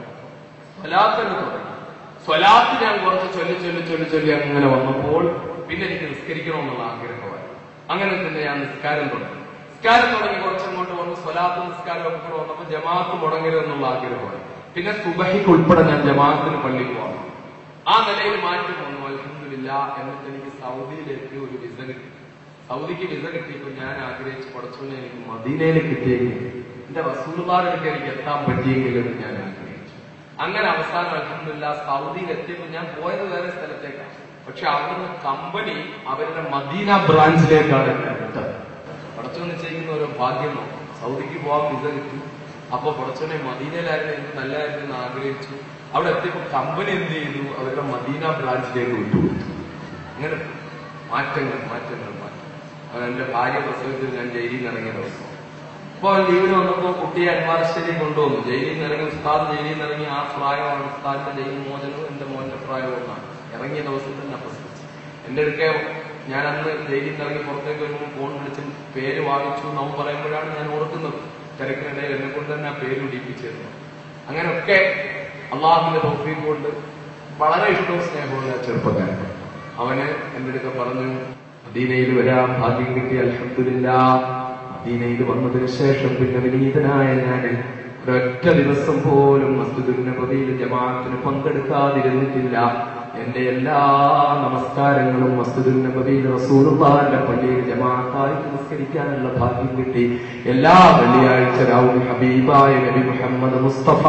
സ്വലാത്തങ്ങ് തുടങ്ങി സ്വലാത്ത് ഞാൻ കുറച്ച് ചൊല്ലി ചൊല്ലി ചൊല്ലി ചൊല്ലി അങ്ങനെ വന്നപ്പോൾ പിന്നെ എനിക്ക് നിസ്കരിക്കണമെന്നുള്ള ആഗ്രഹമായി അങ്ങനെ തന്നെ ഞാൻ നിസ്കാരം തുടങ്ങി നിസ്കാരം തുടങ്ങി കുറച്ചങ്ങോട്ട് വന്ന് സ്വലാത്ത് നിസ്കാരം ഒക്കെ കൂടെ വന്നപ്പോൾ ജമാഅത്ത് മുടങ്ങരുതെന്നുള്ള ആഗ്രഹമായി പിന്നെ സുബഹിക്ക് ഉൾപ്പെടെ ഞാൻ ജമാഅത്തിന് പള്ളിയിൽ പോകണം ആ നിലയിൽ മാറ്റം വന്നു അലഹമില്ല എന്നിട്ട് എനിക്ക് സൗദിയിലേക്ക് ഒരു വിസ കിട്ടി സൗദിക്ക് വിസ കിട്ടിയപ്പോൾ ഞാൻ ആഗ്രഹിച്ച് പഠിച്ചോണ്ട് എനിക്ക് മദീനയിൽ കിട്ടിയെങ്കിൽ എന്റെ റസൂലുള്ളാഹിലേക്ക് എനിക്ക് എത്താൻ പറ്റിയെങ്കിലും എന്ന് ഞാൻ ആഗ്രഹിച്ചു അങ്ങനെ അവസാനം അലഹമില്ല സൗദിയിൽ എത്തിയപ്പോൾ ഞാൻ പോയത് വേറെ സ്ഥലത്തേക്കാണ് പക്ഷെ അവിടുന്ന് കമ്പനി അവരുടെ മദീന ബ്രാഞ്ചിലേക്കാണ് എന്നെ വിട്ടത് പടച്ചോന്ന് ചെയ്യുന്ന ഓരോ ഭാഗ്യം നോക്കും സൗദിക്ക് പോകാൻ വിസ കിട്ടി അപ്പൊ പടച്ചോനെ മദീനയിലായിരുന്നു എന്ത് നല്ലതായിരുന്നു എന്ന് ആഗ്രഹിച്ചു അവിടെ എത്തിയപ്പോ കമ്പനി എന്ത് ചെയ്തു അവരുടെ മദീന ബ്രാഞ്ചിലേക്ക് വിട്ടുകൊടുത്തു അങ്ങനെ മാറ്റങ്ങൾ മാറ്റങ്ങൾ മാറ്റം അവൻ എന്റെ ഭാര്യ പ്രസവത്തിൽ ഞാൻ ജയിലിൽ നിന്ന് ഇറങ്ങിയ ദിവസം അപ്പോൾ ലീവിന് വന്നപ്പോ കുട്ടിയെ അന്മാർശ്ശേരി കൊണ്ടുവന്നു ജയിലിൽ നിന്ന് ഇറങ്ങി ഉസ്താദ് ജയിലിൽ നിന്ന് ഇറങ്ങി ആ പ്രായമാണ് ഉസ്താദിന്റെ ജയിൽ മോചനവും എന്റെ മോന്റെ പ്രായവും ഒന്നാണ് ഇറങ്ങിയ ദിവസം തന്നെ പ്രസവിച്ചു എന്റെ അടുക്കെ ഞാൻ അന്ന് ജയിലിൽ നിന്ന് ഇറങ്ങി പുറത്തേക്ക് വരുമ്പോൾ ഫോൺ വിളിച്ച് പേര് വാങ്ങിച്ചു നമ്മൾ പറയുമ്പോഴാണ് ഞാൻ ഓർക്കുന്നത് തിരക്കിനിടയിൽ എന്നെ കൊണ്ട് തന്നെ ആ പേര് ഇടിപ്പിച്ചിരുന്നു അങ്ങനെയൊക്കെ അള്ളാഹുവിന്റെ തോഫീം കൊണ്ട് വളരെ ഇഷ്ടവും സ്നേഹമുള്ള ചെറുപ്പക്കാരൻ അവന് എന്റെ അടുക്ക പറഞ്ഞു മദീനയിൽ വരാൻ ഭാഗ്യം കിട്ടി അൽഹംദുലില്ല മദീനയിൽ വന്നതിന് ശേഷം പിന്നെ വിനീതനായ ഞാൻ ഒരൊറ്റ ദിവസം പോലും മസ്ജിദുൽ നബവിയിൽ ജമാഅത്തിന് പങ്കെടുക്കാതിരുന്നിട്ടില്ല എന്റെ എല്ലാ നമസ്കാരങ്ങളും മസ്ജിദുൽ നബവിയിൽ റസൂലുള്ളാഹിന്റെ പള്ളിയിൽ ജമാഅത്തായി നമസ്കരിക്കാനുള്ള ഭാഗ്യം കിട്ടി എല്ലാ വെള്ളിയാഴ്ച രാവും ഹബീബായ നബി മുഹമ്മദ് മുസ്തഫ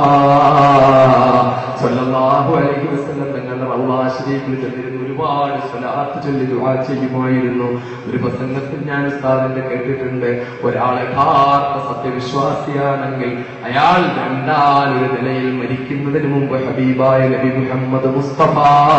സല്ലല്ലാഹു അലൈഹി വസല്ലം തങ്ങളുടെ റൗള ശരീഫിൽ ചെന്നിരുന്നു ഒരുപാട് സ്വലാത്ത് ചൊല്ലി ദുആ ചെയ്യുമായിരുന്നു ഒരു പ്രസംഗത്തിൽ ഞാൻ ഉസ്താദിന്റെ കേട്ടിട്ടുണ്ട് ഒരാൾ യഥാർത്ഥ സത്യവിശ്വാസിയാണെങ്കിൽ അയാൾ രണ്ടാലൊരു നിലയിൽ മരിക്കുന്നതിന് മുമ്പ് ഹബീബായ നബി മുഹമ്മദ് മുസ്തഫ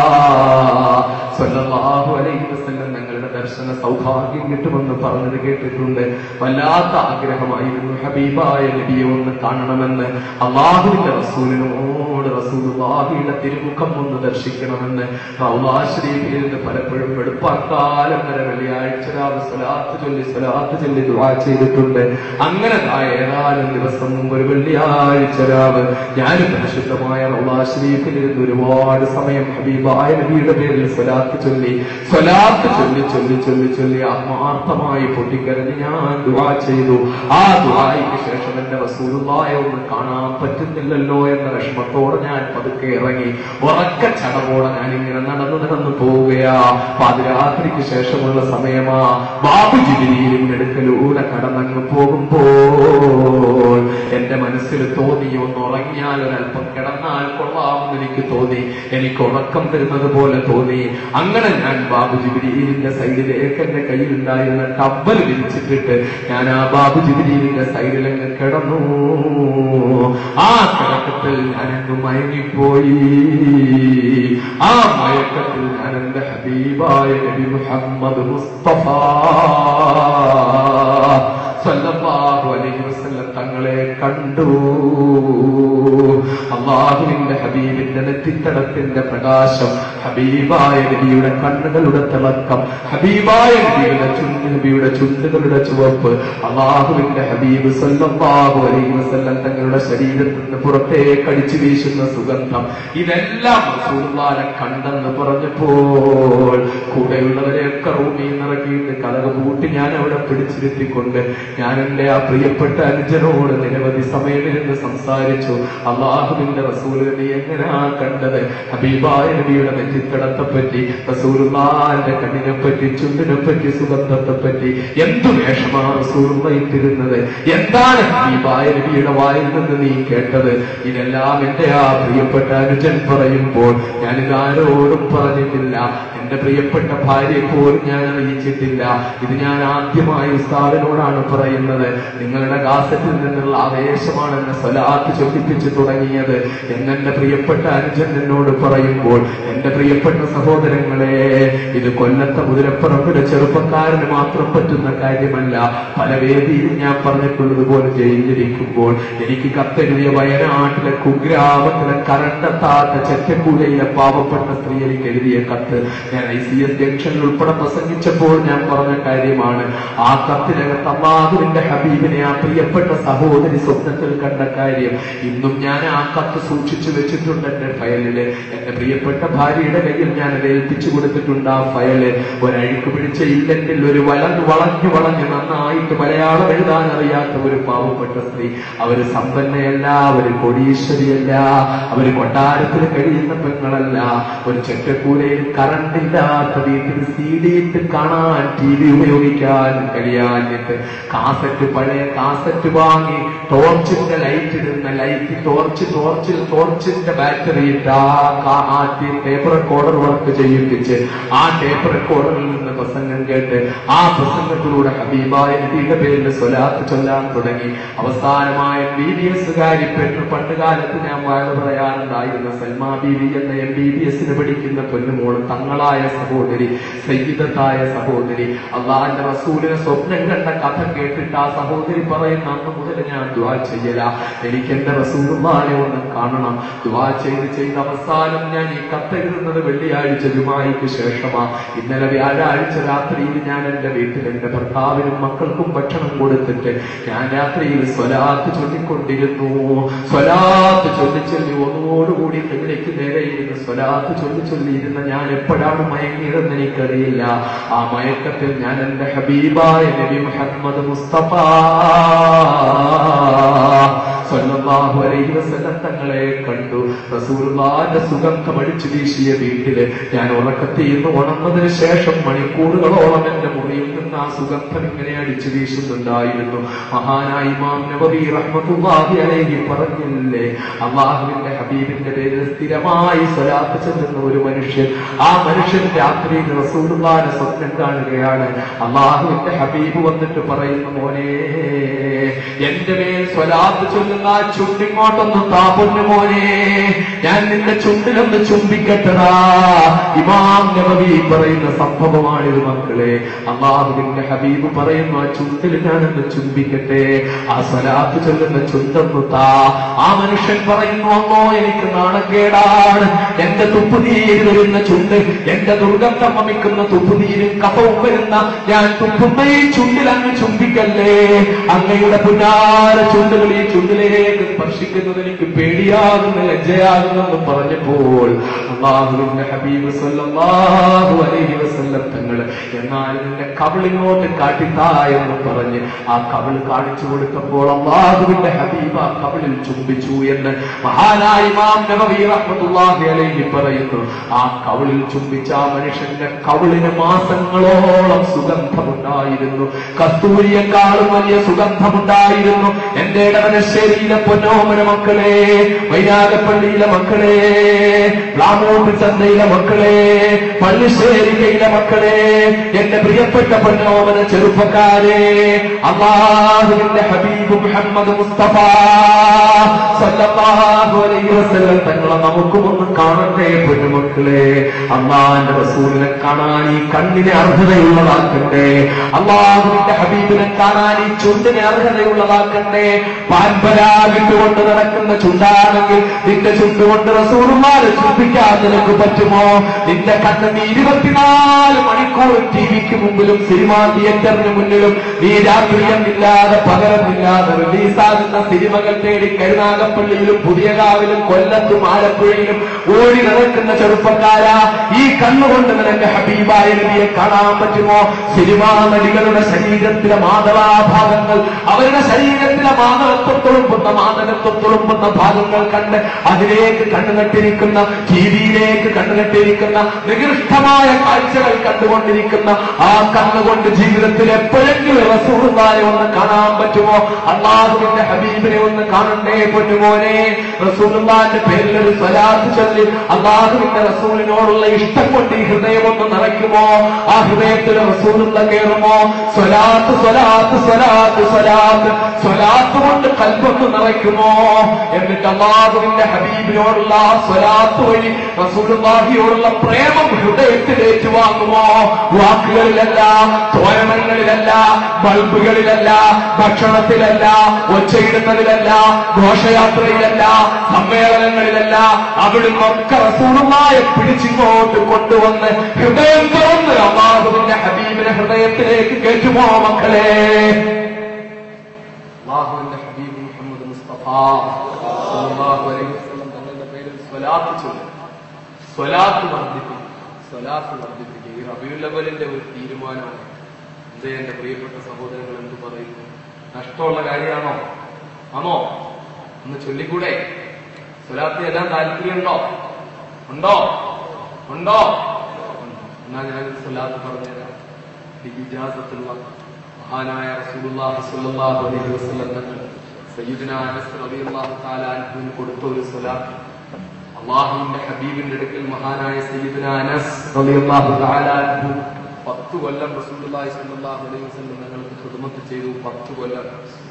സല്ലല്ലാഹു അലൈഹി വസല്ലം തങ്ങളുടെ ദർശന സൗഭാഗ്യം കിട്ടുമെന്ന് പറഞ്ഞത് കേട്ടിട്ടുണ്ട് വല്ലാത്ത ആഗ്രഹമായിരുന്നു ഹബീബായ നബിയെ ഒന്ന് കാണണമെന്ന് അള്ളാഹുവിന്റെ റസൂലിനോട് റസൂലുള്ളാഹിയുടെ തിരുമുഖം ഒന്ന് ദർശിക്കണമെന്ന് റൗളാ ശരീഫിൽ നിന്ന് പലപ്പോഴും വെളുപ്പാക്കാലം വരെ വെള്ളിയാഴ്ച രാവ് സ്വലാത്ത് ചൊല്ലി സ്വലാത്ത് ചൊല്ലി ദുആ ചെയ്തിട്ടുണ്ട് അങ്ങനെ ദാ ഏതാനും ദിവസം മുമ്പ് ഒരു വെള്ളിയാഴ്ച രാവ് ഞാൻ പരിശുദ്ധമായ റൗളാ ശരീഫിൽ ഇരുന്ന് ഒരുപാട് സമയം ഹബീബായ നബിയുടെ പേരിൽ സ്വലാത്ത് ചൊല്ലി സ്വലാത്ത് ചൊല്ലി ചൊല്ലി ചൊല്ലി ചൊല്ലി ആത്മാർത്ഥമായി പൊട്ടിക്കരഞ്ഞ് ഞാൻ ദുആ ചെയ്തു ആ ദുആയ്ക്ക് ശേഷം എന്റെ റസൂലുള്ളായെ ഒന്ന് കാണാൻ പറ്റുന്നില്ലല്ലോ എന്ന വിഷമത്തോടെ ഞാൻ പതുക്കെ ഇറങ്ങി ഉറക്ക ചടവോടെ ഞാൻ ഇങ്ങനെ നടന്നു നടന്നു പോവുകയാ പാതിരാത്രിക്ക് ശേഷമുള്ള സമയമാ ബാബു ജിബിരിയിലിന്റെ അടുക്കലൂടെ കടന്നങ്ങ് പോകുമ്പോൾ എന്റെ മനസ്സിൽ തോന്നി ഒന്ന് ഉറങ്ങിയാൽ ഒരല്പം കിടന്നാൽ കൊള്ളാമെന്ന് എനിക്ക് തോന്നി എനിക്ക് ഉറക്കം തരുന്നത് പോലെ തോന്നി അങ്ങനെ ഞാൻ ബാബു ജിബിരിയിലിന്റെ സൈഡിലേക്ക് എന്റെ കയ്യിലുണ്ടായിരുന്ന ടവൽ വിരിച്ചിട്ടിട്ട് ഞാൻ ആ ബാബു ജിബിരിയിലിന്റെ സൈഡിലങ്ങ് കിടന്നു ആ കിടക്കത്തിൽ ഞാനങ്ങ് മയങ്ങിപ്പോയി ആ മയക്കത്തിൽ ഞാൻ എന്റെ ഹബീബായ നബി മുഹമ്മദ് മുസ്തഫ സല്ലല്ലാഹു അലൈഹി വസല്ലം തങ്ങളെ കണ്ടു അള്ളാഹുവിന്റെ ഹബീബിന്റെ നെറ്റിത്തടത്തിന്റെ പ്രകാശം ഹബീബായ നബിയുടെ കണ്ണുകളുടെ തിളക്കം ഹബീബായ നബിയുടെ ചുണ്ട് നബിയുടെ ചുണ്ടുകളുടെ ചുവപ്പ് അള്ളാഹുവിന്റെ ഹബീബ് സല്ലല്ലാഹു അലൈഹി വസല്ലം തങ്ങളുടെ ശരീരത്തിൽ നിന്ന് പുറത്തേക്ക് അടിച്ചു വീശുന്ന സുഗന്ധം ഇതെല്ലാം റസൂലുള്ളാഹിനെ കണ്ടെന്ന് പറഞ്ഞപ്പോൾ കൂടെയുള്ളവരെയൊക്കെ റൂമിൽ നിറക്കിയിട്ട് കഥക പൂട്ടി ഞാൻ അവിടെ പിടിച്ചിരുത്തിക്കൊണ്ട് ഞാൻ എന്റെ ആ പ്രിയപ്പെട്ട അനുജനോട് നിരവധി സമയമിരുന്ന് സംസാരിച്ചു അള്ളാഹുവിന്റെ റസൂല് നബി എങ്ങനെയാ കണ്ടത് ഹബീബായ നബിയുടെ നെറ്റിത്തടത്തെ പറ്റി റസൂലുള്ളാന്റെ കണ്ണിനെ പറ്റി ചുണ്ടിനെ പറ്റി സുഗന്ധത്തെ പറ്റി എന്തു വേഷമാ റസൂലുള്ള ഇട്ടിരുന്നത് എന്താണ് ഹബീബായ നബിയുടെ വായിൽ നിന്ന് നീ കേട്ടത് ഇതെല്ലാം എന്റെ ആ പ്രിയപ്പെട്ട അനുജൻ പറയുമ്പോൾ ഞാൻ ഇതാരോടും പറഞ്ഞിട്ടില്ല എന്റെ പ്രിയപ്പെട്ട ഭാര്യയെ പോലും ഞാൻ അറിയിച്ചിട്ടില്ല ഇത് ഞാൻ ആദ്യമായി ഉസ്താദിനോടാണ് പറയുന്നത് നിങ്ങളുടെ കാസറ്റിൽ നിന്നുള്ള ആവേശമാണ് എന്നെ സ്വലാത്ത് ചൊല്ലിപ്പിച്ചു തുടങ്ങിയത് എന്നെന്റെ പ്രിയപ്പെട്ട അനുജൻ എന്നോട് പറയുമ്പോൾ എന്റെ പ്രിയപ്പെട്ട സഹോദരങ്ങളെ ഇത് കൊല്ലത്തെ മുതിരപ്പുറപ്പിലെ ചെറുപ്പക്കാരന് മാത്രം പറ്റുന്ന കാര്യമല്ല പല വേദിയിലും ഞാൻ പറഞ്ഞിട്ടുള്ളതുപോലെ ജയിലിരിക്കുമ്പോൾ എനിക്ക് കത്തെഴുതിയ വയനാട്ടിലെ കുഗ്രാമത്തിലെ കരണ്ടത്താത്ത ചെറ്റക്കൂലയിലെ പാവപ്പെട്ട സ്ത്രീ എനിക്ക് എഴുതിയ കത്ത് ഞാൻ ഐ സി എസ് ജംഗ്ഷനിൽ ഉൾപ്പെടെ പ്രസംഗിച്ചപ്പോൾ ഞാൻ പറഞ്ഞ കാര്യമാണ് ആ കത്തിനകത്ത് അള്ളാഹുവിന്റെ ഹബീബിനെ ആ പ്രിയപ്പെട്ട സഹോദരി സ്വപ്നത്തിൽ കണ്ട കാര്യം ഇന്നും ഞാൻ ആ കത്ത് സൂക്ഷിച്ചു വെച്ചിട്ടുണ്ട് എന്റെ ഫയലില് എന്റെ പ്രിയപ്പെട്ട ഭാര്യയുടെ കയ്യിൽ ഞാൻ അത് ഏൽപ്പിച്ചു കൊടുത്തിട്ടുണ്ട് ആ ഫയല് ഒരഴുക്ക് പിടിച്ച ഇല്ലെങ്കിൽ ഒരു വളഞ്ഞു വളഞ്ഞു വളഞ്ഞു നന്നായിട്ട് മലയാളം എഴുതാൻ അറിയാത്ത ഒരു പാവപ്പെട്ട സ്ത്രീ അവര് സമ്പന്നയല്ല അവര് കൊടീശ്വരിയല്ല അവര് കൊട്ടാരത്തിൽ കഴിയുന്ന പെങ്ങളല്ല ഒരു ചെറ്റക്കൂരയിൽ കറണ്ട് ഇല്ലാത്ത വീട്ടിൽ സി ഡി ഇട്ട് കാണാൻ ടി വി ഉപയോഗിക്കാൻ കഴിയാഞ്ഞിട്ട് കാസറ്റ് പഴയ കാസറ്റ് വാങ്ങി ടോർച്ചിന്റെ ലൈറ്റ് ഇടുന്ന ലൈറ്റ് ടോർച്ച് ടോർച്ചിൽ ടോർച്ചിന്റെ ബാറ്ററി ഇട്ട് ആ കാ- ആ ടേപ്പ് റെക്കോർഡർ വർക്ക് ചെയ്യിപ്പിച്ച് ആ ടേപ്പ് റെക്കോർഡറിൽ നിന്ന് പ്രസംഗം കേട്ട് ആ പ്രസംഗത്തിലൂടെ ഹബീബായ നബിയുടെ പേരിൽ സ്വലാത്ത് ചൊല്ലാൻ തുടങ്ങി അവസാനമായ ബി ബി എസുകാരി പെണ്ണ് പണ്ട് കാലത്ത് ഞാൻ വാഴ പറയാറുണ്ടായിരുന്ന സൽമാ ബീവി എന്ന എം ബി ബി എസിന് പഠിക്കുന്ന പെണ്ണുമോള് തങ്ങളായ സഹോദരി സയ്യിദത്തായ സഹോദരി അള്ളാഹിന്റെ റസൂലിനെ സ്വപ്നം കണ്ട കഥ കേട്ടിട്ട് ആ സഹോദരി പറയുന്ന അന്ന് മുതൽ ഞാൻ ദുവാ ചെയ്യല എനിക്ക് എന്റെ റസൂലുമാനെ ഒന്ന് കാണണം ദുവാ ചെയ്ത് ചെയ്ത് അവസാനം ഞാൻ ഈ കത്തെഴുതുന്നത് വെള്ളിയാഴ്ച ജുമായിക്ക് ശേഷമാ ഇന്നലെ വ്യാഴാഴ്ച രാത്രിയിൽ ഞാൻ എന്റെ വീട്ടിൽ എന്റെ ഭർത്താവിനും മക്കൾക്കും ഭക്ഷണം കൊടുത്തിട്ട് ഞാൻ രാത്രിയിൽ സ്വലാത്ത് ചൊല്ലിക്കൊണ്ടിരുന്നു സ്വലാത്ത് ചൊല്ലിച്ചൊല്ലി ഒന്നോടുകൂടി കിബിലേക്ക് നേരെ ഇരുന്ന് സ്വലാത്ത് ചൊല്ലി ചൊല്ലിയിരുന്ന ഞാൻ എപ്പോഴാണ് മയങ്ങിയതെന്ന് എനിക്കറിയില്ല ആ മയക്കത്തിൽ ഞാൻ എന്റെ ഹബീബായ നബി മുഹമ്മദ് മുസ്തഫ സ്വല്ലല്ലാഹു അലൈഹി വസല്ലം തങ്ങളെ കണ്ടു റസൂലുള്ളാഹിന്റെ സുഗന്ധം അടിച്ചു വീശിയ വീട്ടില് ഞാൻ ഉറക്കത്തിൽ നിന്ന് ഉണർന്നതിന് ശേഷം മണിക്കൂറുകളോളം എന്റെ മുറിയിൽ നിന്ന് ആ സുഗന്ധം ഇങ്ങനെ അടിച്ചു വീശുന്നുണ്ടായിരുന്നു മഹാനായ ഇമാം നബവി റഹ്മത്തുള്ളാഹി അലൈഹി പറഞ്ഞില്ലേ അള്ളാഹുവിന്റെ ഹബീബിന്റെ പേരിൽ സ്ഥിരമായി സ്വലാത്ത് ചെല്ലുന്ന ഒരു മനുഷ്യൻ ആ മനുഷ്യൻ രാത്രിയിൽ റസൂലുള്ളാഹിനെ സ്വപ്നം കാണുകയാണ് അള്ളാഹുവിന്റെ ഹബീബ് വന്നിട്ട് പറയുന്നു മോനെ എന്റെ മേൽ സ്വലാത്ത് ചൊല്ലുന്ന ആ ചുണ്ടിങ്ങോട്ടൊന്ന് താപൊന്നു മോനെ ഞാൻ നിന്റെ ചുണ്ടിലൊന്ന് ചുംബിക്കട്ടടാ ഇമാം നബവി പറയുന്ന സംഭവമാണിത് മക്കളെ അള്ളാഹുവിന്റെ ഹബീബ് പറയുന്നു ആ ചുണ്ടിൽ ഞാനൊന്ന് ചുംബിക്കട്ടെ ആ സ്വലാത്ത് ചൊല്ലുന്ന ചുണ്ടൊന്നു താ ആ മനുഷ്യൻ പറയുന്നു അമ്മോ എനിക്ക് നാണക്കേടാണ് എന്റെ തുപ്പുനീര് വരുന്ന ചുണ്ട് എന്റെ ദുർഗന്ധം വമിക്കുന്ന തുപ്പുനീരും കഫവും വരുന്ന ഞാൻ തുപ്പുന്ന ഈ ചുണ്ടിൽ അങ്ങ് ചുംബിക്കല്ലേ അങ്ങയുടെ പുന്നാര ചുണ്ടുകൾ ഈ ചുണ്ടിലേക്ക് സ്പർശിക്കുന്നത് എനിക്ക് പേടിയാകുന്ന ലജ്ജയാകുന്നെന്ന് പറഞ്ഞപ്പോൾ അള്ളാഹുവിന്റെ ഹബീബ് സല്ലല്ലാഹു അലൈഹി വസല്ലം തങ്ങൾ എന്നാൽ നിന്റെ കവിളിങ്ങോട്ട് കാട്ടിത്താ എന്ന് പറഞ്ഞ് ആ കവിൾ കാണിച്ചു കൊടുത്തപ്പോൾ അള്ളാഹുവിന്റെ ഹബീബ് ആ കവിളിൽ ചുംബിച്ചു എന്ന് മഹാനായ ഇമാം നബവി റഹ്മത്തുള്ളാഹി അലൈഹി പറയുന്നു ആ കവിളിൽ ചുംബിച്ച ആ മനുഷ്യന്റെ കവിളിന് മാസങ്ങളോളം സുഗന്ധമുണ്ടായിരുന്നു കസ്തൂരിയെക്കാളും വലിയ സുഗന്ധമുണ്ടായിരുന്നു എന്റെ ഇടവനശ്ശേരിയിലെ പൊന്നോമന മക്കളെ വൈരാഗപ്പള്ളിയിലെ മക്കളെ പ്ലാമൂട്ട് ചന്തയിലെ മക്കളെ പള്ളിശ്ശേരിക്കയിലെ മക്കളെ എന്റെ പ്രിയപ്പെട്ട പൊന്നോമന ചെറുപ്പക്കാരെ അള്ളാഹുവിന്റെ ഹബീബ് മുഹമ്മദ് മുസ്തഫ സല്ലല്ലാഹു അലൈഹി വസല്ലം തങ്ങളെ നമുക്കും ഒന്ന് കാണട്ടെ പൊന്നുമക്കളെ അള്ളാന്റെ റസൂലിനെ കാണാൻ ഈ കണ്ണിനെ അർഹതയുള്ളതാക്കട്ടെ അള്ളാഹുവിന്റെ ഹബീബിനെ കാണാൻ ഈ ചുണ്ടിനെ അർഹതയുള്ളതാക്കട്ടെ പാൻപരാഗിട്ടുകൊണ്ട് നടക്കുന്ന ചുണ്ടാണെങ്കിൽ നിന്റെ ചുണ്ടുകൊണ്ട് റസൂലുമാരെ ചുംബിക്കാൻ നിനക്ക് പറ്റുമോ നിന്റെ കണ്ണ് നീ ഇരുപത്തിനാല് മണിക്കൂർ ടി വിക്ക് മുമ്പിലും സിനിമാ തിയേറ്ററിന് മുന്നിലും നീ രാത്രിയെന്നില്ലാതെ പകരമില്ലാതെ റിലീസാകുന്ന സിനിമകൾ തേടി കരുനാഗപ്പള്ളിയിലും പുതിയകാവിലും കൊല്ലത്തും ആലപ്പുഴയിലും ഓടി നടക്കുന്ന ചെറുപ്പക്കാരാ ഈ കണ്ണുകൊണ്ട് നിനക്ക് ഹബീബായ നബിയെ കാണാൻ പറ്റുമോ സിനിമാ നടികളുടെ ശരീരത്തിലെ മാതളാഭാഗങ്ങൾ അവരുടെ ശരീരത്തിലെ മാതളത്വം തുളുമ്പുന്ന മാതകത്വം തുളുമ്പുന്ന ഭാഗങ്ങൾ കണ്ട് അതിലേക്ക് കണ്ണുനട്ടിരിക്കുന്ന ടിവിയിലേക്ക് കണ്ണുനട്ടിരിക്കുന്ന നികൃഷ്ടമായ കാഴ്ചകൾ കണ്ടുകൊണ്ടിരിക്കുന്ന ആ കണ്ണുകൊണ്ട് ജീവിതത്തിൽ എപ്പോഴെങ്കിലും റസൂറുമാരെ ഒന്ന് കാണാൻ പറ്റുമോ അള്ളാഹുവിന്റെ ഹബീബിനെ ഒന്ന് കാണണ്ടേ പൊന്നുമോനെ റസൂലുള്ളാന്റെ പേരിൽ ഒരു സ്വലാത്ത് ചൊല്ലി അള്ളാഹുവിന്റെ റസൂലിനോടുള്ള ഇഷ്ടം കൊണ്ട് ഈ ഹൃദയം ഒന്ന് നിറയ്ക്കുമോ ആ ഹൃദയത്തിൽ റസൂലുള്ള കയറുമോ സ്വലാത്ത് സ്വലാത്ത് സ്വലാത്ത് സ്വലാത്ത് സ്വലാത്ത് കൊണ്ട് കൽബൊന്ന് നിറയ്ക്കുമോ എന്നിട്ട് അള്ളാഹുവിന്റെ ഹബീബിനോടുള്ള ആ സ്വലാത്ത് വഴി റസൂലുള്ളാഹിയോടുള്ള പ്രേമം ഹൃദയത്തിൽ ഏറ്റുവാങ്ങുമോ വാക്കുകളിലല്ല തോരണങ്ങളിലല്ല ബൾബുകളിലല്ല ഭക്ഷണത്തിലല്ല ഒച്ചയിടുന്നതിലല്ല ഘോഷയാത്രയിലല്ല സമ്മേളനങ്ങളിലല്ല അവിടുന്ന് ഒക്കെ റസൂളുമായ പിടിച്ചിങ്ങോട്ട് കൊണ്ടുവന്ന് ഹൃദയം തുറന്ന് അള്ളാഹുവിന്റെ ഹബീബിനെ ഹൃദയത്തിലേക്ക് കയറ്റുമോ മക്കളെ അള്ളാഹുവിന്റെ ഹബീബ് മുഹമ്മദ് മുസ്തഫ സല്ലല്ലാഹു അലൈഹി വസല്ലം തങ്ങളുടെ പേരിൽ സ്വലാത്ത് ചൊല്ലും സ്വലാത്ത് വർദ്ധിപ്പിക്കും സ്വലാത്ത് വർദ്ധിപ്പിക്കും ഈ റബിയുല്ലവലിന്റെ ഒരു തീരുമാനമാണ് എന്തേ എന്റെ പ്രിയപ്പെട്ട സഹോദരങ്ങൾ എന്ത് പറയുന്നു നഷ്ടമുള്ള കാര്യമാണോ ആണോ ഒന്ന് ചൊല്ലിക്കൂടെ സ്വലാത്ത് എല്ലാം താല്പര്യമുണ്ടോ ഉണ്ടോ ഉണ്ടോ എന്നാ ഞാൻ സ്വലാത്ത് പറഞ്ഞുതരാം ഇജാസത്തുള്ള മഹാനായ റസൂലുള്ളാഹി സ്വല്ലല്ലാഹു അലൈഹി വസല്ലം തങ്ങൾ സയ്യിദുന അനസ് റളിയല്ലാഹു തആല അൻഹുവിന് കൊടുത്ത ഒരു സ്വലാത്ത് അള്ളാഹുവിന്റെ ഹബീബിന്റെ അടുക്കൽ മഹാനായ സയ്യിദുന അനസ് റളിയല്ലാഹു തആല അൻഹു പത്ത് കൊല്ലം റസൂലുള്ളാഹി സ്വല്ലല്ലാഹു അലൈഹി വസല്ലം തങ്ങൾക്ക് ഖിദ്മത്ത് ചെയ്തു പത്ത് കൊല്ലം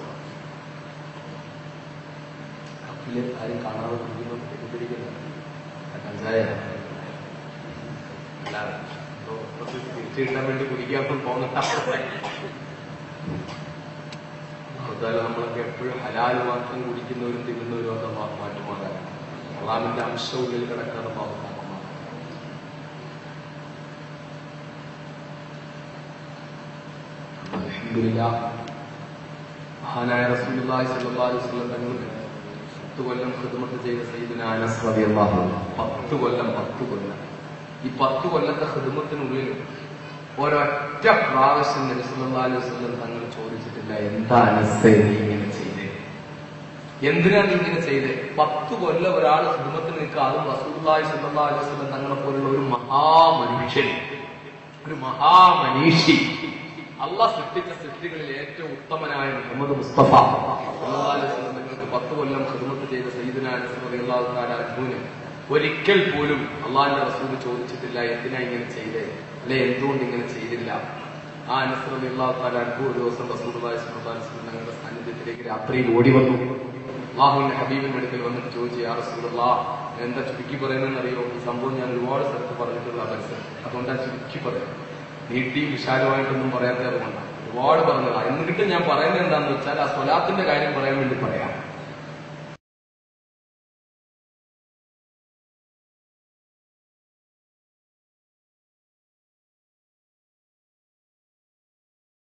കപ്പിലെ ആരും കാണാതെ കുടിക്കുന്നു തെറ്റിദ്ധരിക്കുന്നു കഞ്ചായ അല്ലാതെ എന്തോ കുറച്ച് തിരിച്ചു കിട്ടാൻ വേണ്ടി കുടിക്കാൻ പോകുന്ന അതുപോലെ നമ്മളൊക്കെ എപ്പോഴും ഹലാൽ മാത്രം കുടിക്കുന്നവരും തിന്നുന്നവരും ഒക്കെ മാ- മാറ്റുമാറാണ് അള്ളാമിന്റെ അംശം ഉള്ളിൽ കിടക്കാതെ പാവമാക്കുമാറാണ് അൽഹംദുലില്ലാ മഹാനായ റസൂലുള്ളാഹി സ്വല്ലല്ലാഹു അലൈഹി വസല്ലം തങ്ങൾ പത്ത് കൊല്ലം ഖിദ്മത്ത് ചെയ്ത സയ്യിദുന അനസ് റളിയല്ലാഹു അൻഹു പത്ത് കൊല്ലം പത്ത് കൊല്ലം ഈ പത്ത് കൊല്ലത്തെ ഖിദ്മത്തിനുള്ളിൽ ഒരൊറ്റ പ്രാവശ്യം നബി സല്ലല്ലാഹു അലൈഹി വസല്ലം തങ്ങൾ ചോദിച്ചിട്ടില്ല എന്താ അനസ്സേ നീ ഇങ്ങനെ ചെയ്തേ എന്തിനാ നീ ഇങ്ങനെ ചെയ്തേ പത്ത് കൊല്ലം ഒരാൾ ഖിദ്മത്തിന് നിൽക്കുക അതും റസൂലുള്ളാഹി സ്വല്ലല്ലാഹു അലൈഹി വസല്ലം തങ്ങളെ പോലുള്ള ഒരു മഹാമനുഷ്യൻ ഒരു മഹാമനീഷി അള്ളാഹ് സൃഷ്ടിച്ച സൃഷ്ടികളിൽ ഏറ്റവും ഉത്തമനായ മുഹമ്മദ് മുസ്തഫ സല്ലല്ലാഹു അലൈഹി വസല്ലം തങ്ങൾക്ക് പത്ത് കൊല്ലം ഖിദ്മത്ത് ചെയ്ത സയ്യിദുന അനസ് റളിയല്ലാഹു തആല അൻഹുവിന് ഒരിക്കൽ പോലും അള്ളാഹിന്റെ റസൂൽ ചോദിച്ചിട്ടില്ല എന്തിനാ ഇങ്ങനെ ചെയ്തേ അല്ലെ എന്തുകൊണ്ട് ഇങ്ങനെ ചെയ്തില്ല ആ അനസ് റളിയല്ലാഹു തആല അൻഹു ഒരു ദിവസം റസൂലുള്ളാഹി സ്വല്ലല്ലാഹു അലൈഹി വസല്ലം തങ്ങളുടെ സാന്നിധ്യത്തിലേക്ക് രാത്രിയിൽ ഓടി വന്നു അള്ളാഹുവിന്റെ ഹബീബിന്റെ അടുക്കൽ വന്നിട്ട് ചോദിച്ചു യാ റസൂലുള്ള എന്താ ചുരുക്കി പറയുന്നതെന്ന് അറിയോ ഈ സംഭവം ഞാൻ ഒരുപാട് സ്ഥലത്ത് പറഞ്ഞിട്ടുള്ള പരിസരം അതുകൊണ്ടാണ് ചുരുക്കി പറയുന്നത് നീട്ടി വിശാലമായിട്ടൊന്നും പറയാത്ത അതുകൊണ്ടാണ് ഒരുപാട് പറഞ്ഞതാ എന്നിട്ട് ഞാൻ പറയുന്നത് എന്താണെന്ന് വെച്ചാൽ ആ സ്വലാത്തിന്റെ കാര്യം പറയാൻ വേണ്ടി പറയാം